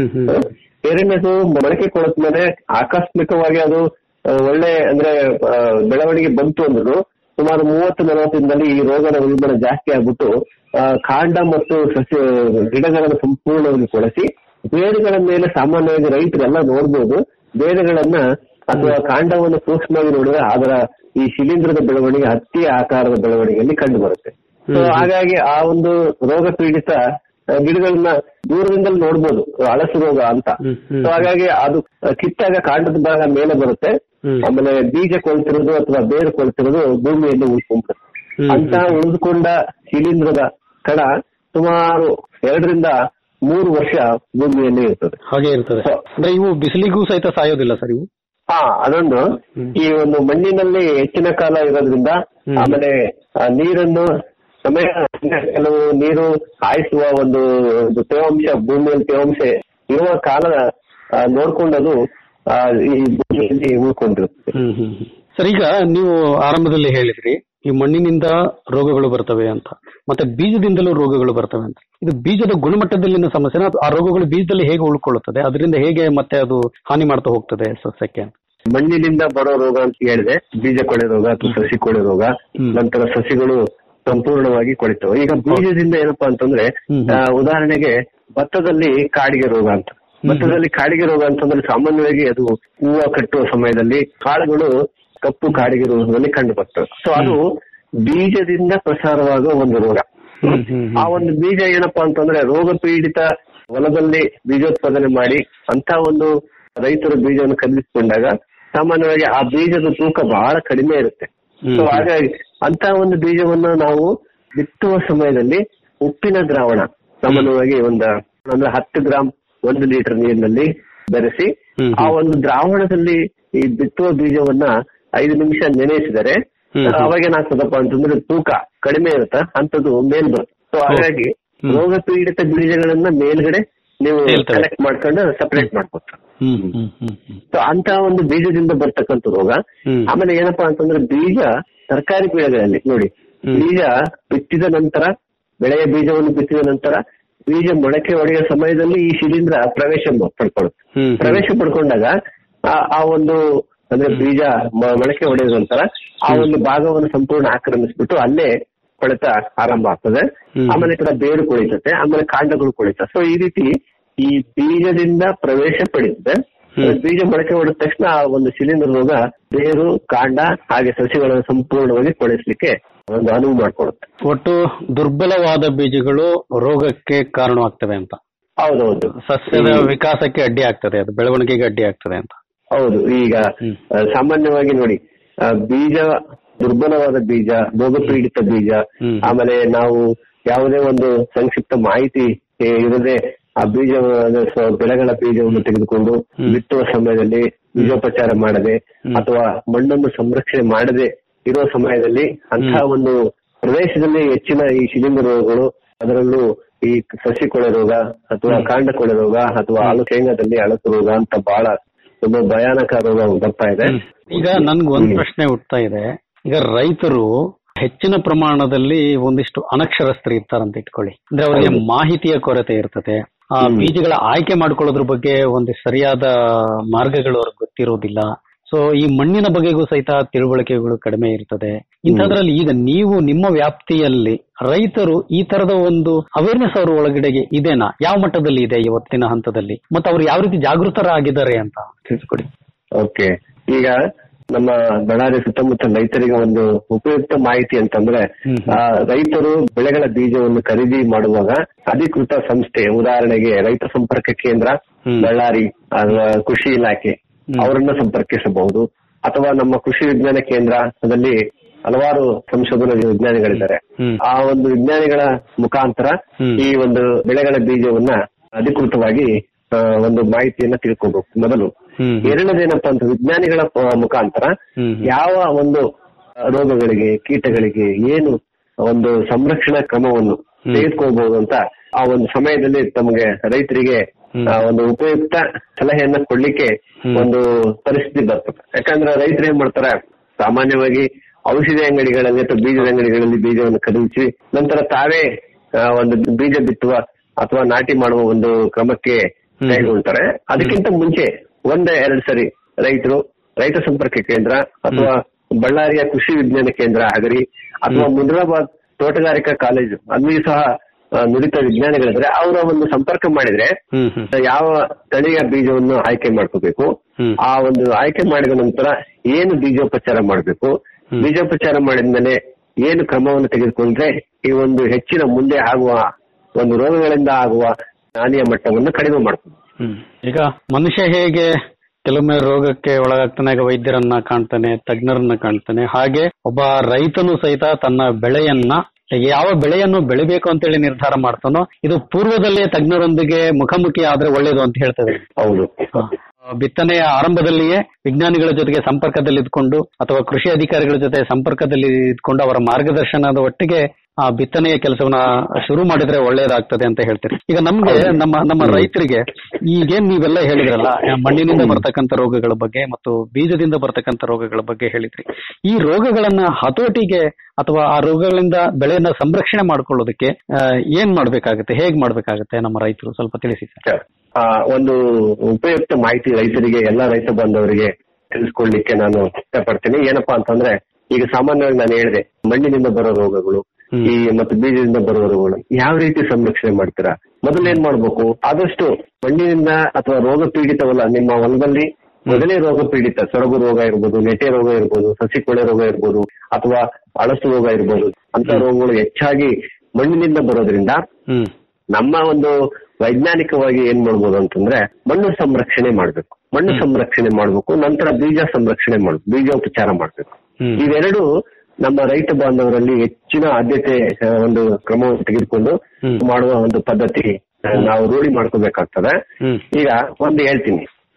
ಎರಡನೇದು ಮೊಳಕೆ ಕೊಳೆತ ಮೇಲೆ ಆಕಸ್ಮಿಕವಾಗಿ ಅದು ಆ, ಒಳ್ಳೆ ಅಂದ್ರೆ ಆ, ಬೆಳವಣಿಗೆ ಬಂತು ಅಂದ್ರು ಸುಮಾರು ಮೂವತ್ತು ನಲವತ್ತು ದಿನದಲ್ಲಿ ಈ ರೋಗದ ಉಲ್ಬಣ ಜಾಸ್ತಿ ಆಗ್ಬಿಟ್ಟು ಆ, ಕಾಂಡ ಮತ್ತು ಸಸ್ಯ ಗಿಡಗಳನ್ನು ಸಂಪೂರ್ಣವಾಗಿ ಕೊಳೆಸಿ ಬೇರುಗಳ ಮೇಲೆ ಸಾಮಾನ್ಯವಾಗಿ ರೈತರೆಲ್ಲ ನೋಡ್ಬೋದು ಬೇರುಗಳನ್ನ ಅಥವಾ ಕಾಂಡವನ್ನು ಸೂಕ್ಷ್ಮವಾಗಿ ನೋಡಿದ್ರೆ ಅದರ ಈ ಶಿಲೀಂಧ್ರದ ಬೆಳವಣಿಗೆ ಹತ್ತಿ ಆಕಾರದ ಬೆಳವಣಿಗೆಯಲ್ಲಿ ಕಂಡು ಬರುತ್ತೆ ಸೊ ಹಾಗಾಗಿ ಆ ಒಂದು ರೋಗ ಪೀಡಿತ ಆ, ಗಿಡಗಳನ್ನ ದೂರದಿಂದಲೇ ನೋಡ್ಬೋದು ಹಳಸು ರೋಗ ಅಂತ ಸೊ ಹಾಗಾಗಿ ಅದು ಆ, ಕಿತ್ತಾಗ ಕಾಂಡದ ಭಾಗ ಮೇಲೆ ಬರುತ್ತೆ ಆಮೇಲೆ ಬೀಜ ಕೊಳ್ತಿರೋದು ಅಥವಾ ಬೇರು ಕೊಳ್ತಿರೋದು ಭೂಮಿಯಲ್ಲಿ ಉಳ್ಕೊಂಡ್ಬಿಡುತ್ತೆ ಅಂತ ಉಳಿದುಕೊಂಡ ಶಿಲೀಂಧ್ರದ ಕಣ ಸುಮಾರು ಎರಡರಿಂದ ಮೂರು ವರ್ಷ ಭೂಮಿಯಲ್ಲಿ ಇರ್ತದೆ ಹಾಗೆ ಇರ್ತದೆ ಅಂದ್ರೆ ಇವು ಬಿಸಿಲಿಗೂ ಸಹಿತ ಸಾಯೋದಿಲ್ಲ ಸರ್ ಇವು ಹಾ ಅದೊಂದು ಈ ಒಂದು ಮಣ್ಣಿನಲ್ಲಿ ಹೆಚ್ಚಿನ ಕಾಲ ಇರೋದ್ರಿಂದ ಆಮೇಲೆ ಆ ನೀರನ್ನು ಸಮಯ ಕೆಲವು ನೀರು ಹಾಯಿಸುವ ಒಂದು ಒಂದು ತೇವಾಂಶ ಭೂಮಿಯಲ್ಲಿ ತೇವಾಂಶ ಇರುವ ಕಾಲ ಆ, ನೋಡ್ಕೊಂಡದು ಆ, ಈ ಭೂಮಿಯಲ್ಲಿ ಉಳ್ಕೊಂಡಿರುತ್ತೆ ಸರ್ ಈಗ ನೀವು ಆರಂಭದಲ್ಲಿ ಹೇಳಿದ್ರಿ ಈ ಮಣ್ಣಿನಿಂದ ರೋಗಗಳು ಬರ್ತವೆ ಅಂತ ಮತ್ತೆ ಬೀಜದಿಂದಲೂ ರೋಗಗಳು ಬರ್ತವೆ ಅಂತ ಇದು ಬೀಜದ ಗುಣಮಟ್ಟದಲ್ಲಿನ ಸಮಸ್ಯೆನ ಅಥವಾ ಆ ರೋಗಗಳು ಬೀಜದಲ್ಲಿ ಹೇಗೆ ಉಳ್ಕೊಳ್ಳುತ್ತದೆ ಅದರಿಂದ ಹೇಗೆ ಮತ್ತೆ ಅದು ಹಾನಿ ಮಾಡ್ತಾ ಹೋಗ್ತದೆ ಸಸ್ಯಕ್ಕೆ ಅಂತ ಮಣ್ಣಿನಿಂದ ಬರೋ ರೋಗ ಅಂತ ಹೇಳಿದೆ ಬೀಜ ಕೊಳೆ ರೋಗ ಅಥವಾ ಸಸಿ ಕೊಳೆ ರೋಗ ನಂತರ ಸಸಿಗಳು ಸಂಪೂರ್ಣವಾಗಿ ಕೊಳಿತವೆ ಈಗ ಬೀಜದಿಂದ ಏನಪ್ಪಾ ಅಂತಂದ್ರೆ ಆ, ಉದಾಹರಣೆಗೆ ಭತ್ತದಲ್ಲಿ ಕಾಡಿಗೆ ರೋಗ ಅಂತ ಭತ್ತದಲ್ಲಿ ಕಾಡಿಗೆ ರೋಗ ಅಂತಂದ್ರೆ ಸಾಮಾನ್ಯವಾಗಿ ಅದು ಹೂವು ಕಟ್ಟುವ ಸಮಯದಲ್ಲಿ ಕಾಳುಗಳು ಕಪ್ಪು ಕಾಡಿಗೆ ರೋಗದಲ್ಲಿ ಕಂಡು ಬರ್ತವೆ ಸೊ ಅದು ಬೀಜದಿಂದ ಪ್ರಸಾರವಾಗುವ ಒಂದು ರೋಗ ಆ ಒಂದು ಬೀಜ ಏನಪ್ಪಾ ಅಂತಂದ್ರೆ ರೋಗ ಪೀಡಿತ ಹೊಲದಲ್ಲಿ ಬೀಜೋತ್ಪಾದನೆ ಮಾಡಿ ಅಂತ ಒಂದು ರೈತರು ಬೀಜವನ್ನು ಖರೀದಿಸಿಕೊಂಡಾಗ ಸಾಮಾನ್ಯವಾಗಿ ಆ ಬೀಜದ ತೂಕ ಬಹಳ ಕಡಿಮೆ ಇರುತ್ತೆ ಸೊ ಹಾಗಾಗಿ ಅಂತ ಒಂದು ಬೀಜವನ್ನು ನಾವು ಬಿತ್ತುವ ಸಮಯದಲ್ಲಿ ಉಪ್ಪಿನ ದ್ರಾವಣ ಸಾಮಾನ್ಯವಾಗಿ ಒಂದು ಅಂದ್ರೆ ಹತ್ತು ಗ್ರಾಮ್ ಒಂದು ಲೀಟರ್ ನೀರಿನಲ್ಲಿ ಬೆರೆಸಿ ಆ ಒಂದು ದ್ರಾವಣದಲ್ಲಿ ಈ ಬಿತ್ತುವ ಬೀಜವನ್ನ ಐದು ನಿಮಿಷ ನೆನೆಸಿದರೆ ಅವಾಗ ಏನಾಗ್ತದಪ್ಪ ಅಂತಂದ್ರೆ ತೂಕ ಕಡಿಮೆ ಇರುತ್ತ ಅಂತದ್ದು ಮೇಲ್ ಬರುತ್ತೆ ಸೊ ಹಾಗಾಗಿ ರೋಗ ಪೀಡಿತ ಬೀಜಗಳನ್ನ ಮೇಲ್ಗಡೆ ನೀವು ಹೇಳ್ತವೆ. ಕಲೆಕ್ಟ್ ಮಾಡ್ಕೊಂಡು ಸಪರೇಟ್ ಮಾಡ್ಕೊತಾರೆ ಹ್ಮ್ ಹ್ಮ್ ಹ್ಮ್ ಹ್ಮ್ ಸೊ ಅಂತ ಒಂದು ಬೀಜದಿಂದ ಬರ್ತಕ್ಕಂಥ ರೋಗ ಆಮೇಲೆ ಏನಪ್ಪಾ ಅಂತಂದ್ರೆ ಬೀಜ ತರಕಾರಿ ಬೆಳೆಗಳಲ್ಲಿ ನೋಡಿ ಬೀಜ ಬಿತ್ತಿದ ನಂತರ ಬೆಳೆಯ ಬೀಜವನ್ನು ಬಿತ್ತಿದ ನಂತರ ಬೀಜ ಮೊಳಕೆ ಒಡೆಯುವ ಸಮಯದಲ್ಲಿ ಈ ಶಿಲೀಂಧ್ರ ಪ್ರವೇಶ ಮ- ಪಡ್ಕೊಳ್ಳುತ್ತೆ ಪ್ರವೇಶ ಪಡ್ಕೊಂಡಾಗ ಆ- ಆ ಒಂದು ಅಂದ್ರೆ ಬೀಜ ಮ- ಮೊಳಕೆ ಹೊಡೆದ ನಂತರ ಆ ಒಂದು ಭಾಗವನ್ನು ಸಂಪೂರ್ಣ ಆಕ್ರಮಿಸ್ಬಿಟ್ಟು ಅಲ್ಲೇ ಕೊಳೆತ ಆರಂಭ ಆಗ್ತದೆ ಆಮೇಲೆ ಈ ಕಡೆ ಬೇರು ಕೊಳಿತತೆ ಆಮೇಲೆ ಕಾಂಡಗಳು ಕೊಳಿತ ಸೊ ಈ ರೀತಿ ಈ ಬೀಜದಿಂದ ಪ್ರವೇಶ ಪಡೆಯುತ್ತೆ ಬೀಜ ಮೊಳಕೆ ಹೊಡೆದ ತಕ್ಷಣ ಆ ಒಂದು ಶಿಲೀಂಧ್ರ ರೋಗ ಬೇರು ಕಾಂಡ ಹಾಗೆ ಸಸಿಗಳನ್ನು ಸಂಪೂರ್ಣವಾಗಿ ಕೊಳಿಸ್ಲಿಕ್ಕೆ ಒಂದು ಅನುವು ಮಾಡ್ಕೊಡುತ್ತೆ ಒಟ್ಟು ದುರ್ಬಲವಾದ ಬೀಜಗಳು ರೋಗಕ್ಕೆ ಕಾರಣವಾಗ್ತವೆ ಅಂತ ಹೌದೌದು ಸಸ್ಯದ ವಿಕಾಸಕ್ಕೆ ಅಡ್ಡಿ ಆಗ್ತದೆ ಅದು ಬೆಳವಣಿಗೆಗೆ ಅಡ್ಡಿ ಆಗ್ತದೆ ಅಂತ ಹೌದು ಈಗ ಆ, ಸಾಮಾನ್ಯವಾಗಿ ನೋಡಿ ಆ, ಬೀಜ ದುರ್ಬಲವಾದ ಬೀಜ ರೋಗಪೀಡಿತ ಬೀಜ ಆಮೇಲೆ ನಾವು ಯಾವುದೇ ಒಂದು ಸಂಕ್ಷಿಪ್ತ ಮಾಹಿತಿ ಏ, ಇರದೆ ಆ ಬೀಜ ಸ- ಬೆಳೆಗಳ ಬೀಜವನ್ನು ತೆಗೆದುಕೊಂಡು ಬಿತ್ತುವ ಸಮಯದಲ್ಲಿ ಬೀಜೋಪಚಾರ ಮಾಡದೆ ಅಥವಾ ಮಣ್ಣನ್ನು ಸಂರಕ್ಷಣೆ ಮಾಡದೆ ಇರೋ ಸಮಯದಲ್ಲಿ ಅಂತಹ ಒಂದು ಪ್ರದೇಶದಲ್ಲಿ ಹೆಚ್ಚಿನ ಈ ಶಿಲೀಂಧ್ರ ರೋಗಗಳು ಅದರಲ್ಲೂ ಈ ಸಸಿ ಕೊಳೆ ರೋಗ ಅಥವಾ ಕಾಂಡ ಕೊಳೆ ರೋಗ ಅಥವಾ ಹಾಲು ಶೇಂಗಾದಲ್ಲಿ ಅಳಸು ರೋಗ ಅಂತ ಬಹಳ ತುಂಬಾ ಭಯಾನಕ ರೋಗ ಬರ್ತಾ ಇದೆ ಈಗ ನನ್ಗೆ ಒಂದ್ ಪ್ರಶ್ನೆ ಹುಟ್ತಾ ಇದೆ ಈಗ ರೈತರು ಹೆಚ್ಚಿನ ಪ್ರಮಾಣದಲ್ಲಿ ಒಂದಿಷ್ಟು ಅನಕ್ಷರಸ್ಥರು ಇರ್ತಾರಂತ ಇಟ್ಕೊಳ್ಳಿ ಅಂದ್ರೆ ಅವರಿಗೆ ಮಾಹಿತಿಯ ಕೊರತೆ ಇರ್ತದೆ ಆ ಬೀಜಗಳ ಆಯ್ಕೆ ಮಾಡ್ಕೊಳ್ಳೋದ್ರ ಬಗ್ಗೆ ಒಂದು ಸರಿಯಾದ ಮಾರ್ಗಗಳು ಅವ್ರಿಗೆ ಗೊತ್ತಿರೋದಿಲ್ಲ ಸೊ ಈ ಮಣ್ಣಿನ ಬಗೆಗೂ ಸಹಿತ ತಿಳುವಳಿಕೆಗಳು ಕಡಿಮೆ ಇರ್ತದೆ ಇಂಥದ್ರಲ್ಲಿ ಈಗ ನೀವು ನಿಮ್ಮ ವ್ಯಾಪ್ತಿಯಲ್ಲಿ ರೈತರು ಈ ತರದ ಒಂದು ಅವೇರ್ನೆಸ್ ಅವ್ರ ಒಳಗಡೆಗೆ ಇದೆನಾ ಯಾವ ಮಟ್ಟದಲ್ಲಿ ಇದೆ ಇವತ್ತಿನ ಹಂತದಲ್ಲಿ ಮತ್ತೆ ಅವ್ರು ಯಾವ ರೀತಿ ಜಾಗೃತರಾಗಿದ್ದಾರೆ ಅಂತ ತಿಳಿಸ್ಕೊಡಿ ಓಕೆ ಈಗ ನಮ್ಮ ಬಳ್ಳಾರಿ ಸುತ್ತಮುತ್ತ ರೈತರಿಗೆ ಒಂದು ಉಪಯುಕ್ತ ಮಾಹಿತಿ ಅಂತಂದ್ರೆ ಆ, ರೈತರು ಬೆಳೆಗಳ ಬೀಜವನ್ನು ಖರೀದಿ ಮಾಡುವಾಗ ಅಧಿಕೃತ ಸಂಸ್ಥೆ ಉದಾಹರಣೆಗೆ ರೈತ ಸಂಪರ್ಕ ಕೇಂದ್ರ ಬಳ್ಳಾರಿ ಅಥವಾ ಕೃಷಿ ಇಲಾಖೆ ಅವರನ್ನ ಸಂಪರ್ಕಿಸಬಹುದು ಅಥವಾ ನಮ್ಮ ಕೃಷಿ ವಿಜ್ಞಾನ ಕೇಂದ್ರದಲ್ಲಿ ಹಲವಾರು ಸಂಶೋಧನಾ ವಿಜ್ಞಾನಿಗಳಿದ್ದಾರೆ ಆ ಒಂದು ವಿಜ್ಞಾನಿಗಳ ಮುಖಾಂತರ ಈ ಒಂದು ಬೆಳೆಗಳ ಬೀಜವನ್ನ ಅಧಿಕೃತವಾಗಿ ಆ, ಒಂದು ಮಾಹಿತಿಯನ್ನ ತಿಳ್ಕೋಬೇಕು ಮೊದಲು ಎರಡನೇದೇನಪ್ಪಾ ಅಂತ ವಿಜ್ಞಾನಿಗಳ ಆ, ಮುಖಾಂತರ ಯಾವ ಒಂದು ಆ, ರೋಗಗಳಿಗೆ ಕೀಟಗಳಿಗೆ ಏನು ಒಂದು ಸಂರಕ್ಷಣಾ ಕ್ರಮವನ್ನು ತೆಗೆದುಕೋಬಹುದು ಅಂತ ಆ ಒಂದು ಸಮಯದಲ್ಲಿ ತಮಗೆ ರೈತರಿಗೆ ಆ, ಒಂದು ಉಪಯುಕ್ತ ಸಲಹೆಯನ್ನ ಕೊಡ್ಲಿಕ್ಕೆ ಒಂದು ಪರಿಸ್ಥಿತಿ ಬರ್ತದೆ ಯಾಕಂದ್ರೆ ರೈತರು ಏನ್ ಮಾಡ್ತಾರೆ ಸಾಮಾನ್ಯವಾಗಿ ಔಷಧಿ ಅಂಗಡಿಗಳಲ್ಲಿ ಅಥವಾ ಬೀಜದ ಅಂಗಡಿಗಳಲ್ಲಿ ಬೀಜವನ್ನು ಖರೀದಿಸಿ ನಂತರ ತಾವೇ ಆ, ಒಂದು ಬೀಜ ಬಿತ್ತುವ ಅಥವಾ ನಾಟಿ ಮಾಡುವ ಒಂದು ಕ್ರಮಕ್ಕೆ ಕೈಗೊಳ್ತಾರೆ ಅದಕ್ಕಿಂತ ಮುಂಚೆ ಒಂದ ಎರಡ್ ಸರಿ ರೈತರು ರೈತ ಸಂಪರ್ಕ ಕೇಂದ್ರ ಅಥವಾ ಬಳ್ಳಾರಿಯ ಕೃಷಿ ವಿಜ್ಞಾನ ಕೇಂದ್ರ ಆಗಲಿ ಅಥವಾ ಮುದ್ರಾಬಾದ್ ತೋಟಗಾರಿಕಾ ಕಾಲೇಜು ಅಲ್ಲಿಯೂ ಸಹ ಆ, ನುರಿತ ವಿಜ್ಞಾನಿಗಳಿದ್ರೆ ಅವರ ಒಂದು ಸಂಪರ್ಕ ಮಾಡಿದ್ರೆ ಯಾವ ತಳಿಯ ಬೀಜವನ್ನು ಆಯ್ಕೆ ಮಾಡ್ಕೋಬೇಕು ಆ ಒಂದು ಆಯ್ಕೆ ಮಾಡಿದ ನಂತರ ಏನು ಬೀಜೋಪಚಾರ ಮಾಡಬೇಕು ಬೀಜೋಪಚಾರ ಮಾಡಿದ್ಮೇಲೆ ಏನು ಕ್ರಮವನ್ನು ತೆಗೆದುಕೊಂಡ್ರೆ ಈ ಒಂದು ಹೆಚ್ಚಿನ ಮುಂದೆ ಆಗುವ ಒಂದು ರೋಗಗಳಿಂದ ಆಗುವ ಹಾನಿಯ ಮಟ್ಟವನ್ನು ಕಡಿಮೆ ಮಾಡ್ಬೋದು ಈಗ ಮನುಷ್ಯ ಹೇಗೆ ಕೆಲವೊಮ್ಮೆ ರೋಗಕ್ಕೆ ಒಳಗಾಗ್ತಾನೆ ಆಗ ವೈದ್ಯರನ್ನ ಕಾಣ್ತಾನೆ ತಜ್ಞರನ್ನ ಕಾಣ್ತಾನೆ ಹಾಗೆ ಒಬ್ಬ ರೈತನು ಸಹಿತ ತನ್ನ ಬೆಳೆಯನ್ನ ಯಾವ ಬೆಳೆಯನ್ನು ಬೆಳಿಬೇಕು ಅಂತೇಳಿ ನಿರ್ಧಾರ ಮಾಡ್ತಾನೋ ಇದು ಪೂರ್ವದಲ್ಲೇ ತಜ್ಞರೊಂದಿಗೆ ಮುಖಾಮುಖಿ ಆದ್ರೆ ಒಳ್ಳೇದು ಅಂತ ಹೇಳ್ತದೆ ಹೌದು ಬಿತ್ತನೆಯ ಆರಂಭದಲ್ಲಿಯೇ ವಿಜ್ಞಾನಿಗಳ ಜೊತೆಗೆ ಸಂಪರ್ಕದಲ್ಲಿ ಇದ್ಕೊಂಡು ಅಥವಾ ಕೃಷಿ ಅಧಿಕಾರಿಗಳ ಜೊತೆ ಸಂಪರ್ಕದಲ್ಲಿ ಇದ್ಕೊಂಡು ಅವರ ಮಾರ್ಗದರ್ಶನದ ಒಟ್ಟಿಗೆ ಆ ಬಿತ್ತನೆಯ ಕೆಲಸವನ್ನ ಶುರು ಮಾಡಿದ್ರೆ ಒಳ್ಳೇದಾಗ್ತದೆ ಅಂತ ಹೇಳ್ತೀರಿ ಈಗ ನಮ್ಗೆ ನಮ್ಮ ನಮ್ಮ ರೈತರಿಗೆ ಈಗೇನ್ ನೀವೆಲ್ಲ ಹೇಳಿದ್ರಲ್ಲ ಆ ಮಣ್ಣಿನಿಂದ ಬರ್ತಕ್ಕಂಥ ರೋಗಗಳ ಬಗ್ಗೆ ಮತ್ತು ಬೀಜದಿಂದ ಬರ್ತಕ್ಕಂಥ ರೋಗಗಳ ಬಗ್ಗೆ ಹೇಳಿದ್ರಿ ಈ ರೋಗಗಳನ್ನ ಹತೋಟಿಗೆ ಅಥವಾ ಆ ರೋಗಗಳಿಂದ ಬೆಳೆಯನ್ನ ಸಂರಕ್ಷಣೆ ಮಾಡ್ಕೊಳ್ಳೋದಕ್ಕೆ ಆ, ಏನ್ ಮಾಡ್ಬೇಕಾಗುತ್ತೆ ಹೇಗ್ ಮಾಡ್ಬೇಕಾಗುತ್ತೆ ನಮ್ಮ ರೈತರು ಸ್ವಲ್ಪ ತಿಳಿಸಿ ಸರ್ ಆ, ಒಂದು ಉಪಯುಕ್ತ ಮಾಹಿತಿ ರೈತರಿಗೆ ಎಲ್ಲ ರೈತ ಬಾಂಧವರಿಗೆ ತಿಳಿಸ್ಕೊಡ್ಲಿಕ್ಕೆ ನಾನು ಇಷ್ಟಪಡ್ತೀನಿ ಏನಪ್ಪಾ ಅಂತಂದ್ರೆ ಈಗ ಸಾಮಾನ್ಯವಾಗಿ ನಾನು ಹೇಳಿದೆ ಮಣ್ಣಿನಿಂದ ಬರೋ ರೋಗಗಳು ಈ ಮತ್ತು ಬೀಜದಿಂದ ಬರುವ ರೋಗಗಳು ಯಾವ ರೀತಿ ಸಂರಕ್ಷಣೆ ಮಾಡ್ತೀರಾ ಮೊದಲು ಏನ್ ಮಾಡ್ಬೇಕು ಆದಷ್ಟು ಮಣ್ಣಿನಿಂದ ಅಥವಾ ರೋಗ ಪೀಡಿತವಲ್ಲ ನಿಮ್ಮ ಹೊಲದಲ್ಲಿ ಮೊದಲೇ ರೋಗ ಪೀಡಿತ ಸೊರಗು ರೋಗ ಇರ್ಬೋದು ನೆಟೆ ರೋಗ ಇರ್ಬೋದು ಸಸಿ ಕೊಳೆ ರೋಗ ಇರ್ಬೋದು ಅಥವಾ ಅಳಸು ರೋಗ ಇರ್ಬೋದು ಅಂತ ರೋಗಗಳು ಹೆಚ್ಚಾಗಿ ಮಣ್ಣಿನಿಂದ ಬರೋದ್ರಿಂದ ನಮ್ಮ ಒಂದು ವೈಜ್ಞಾನಿಕವಾಗಿ ಏನ್ ಮಾಡ್ಬೋದು ಅಂತಂದ್ರೆ ಮಣ್ಣು ಸಂರಕ್ಷಣೆ ಮಾಡ್ಬೇಕು ಮಣ್ಣು ಸಂರಕ್ಷಣೆ ಮಾಡ್ಬೇಕು ನಂತರ ಬೀಜ ಸಂರಕ್ಷಣೆ ಮಾಡ್ಬೇಕು ಬೀಜೋಪಚಾರ ಮಾಡ್ಬೇಕು ಇವೆರಡು ನಮ್ಮ ರೈತ ಬಾಂಧವರಲ್ಲಿ ಹೆಚ್ಚಿನ ಆದ್ಯತೆ ಆ, ಒಂದು ಕ್ರಮವನ್ನು ತೆಗೆದುಕೊಂಡು ಮಾಡುವ ಒಂದು ಪದ್ಧತಿ ಆ, ನಾವು ರೂಢಿ ಮಾಡ್ಕೋಬೇಕಾಗ್ತದೆ ಈಗ ಒಂದು ಹೇಳ್ತೀನಿ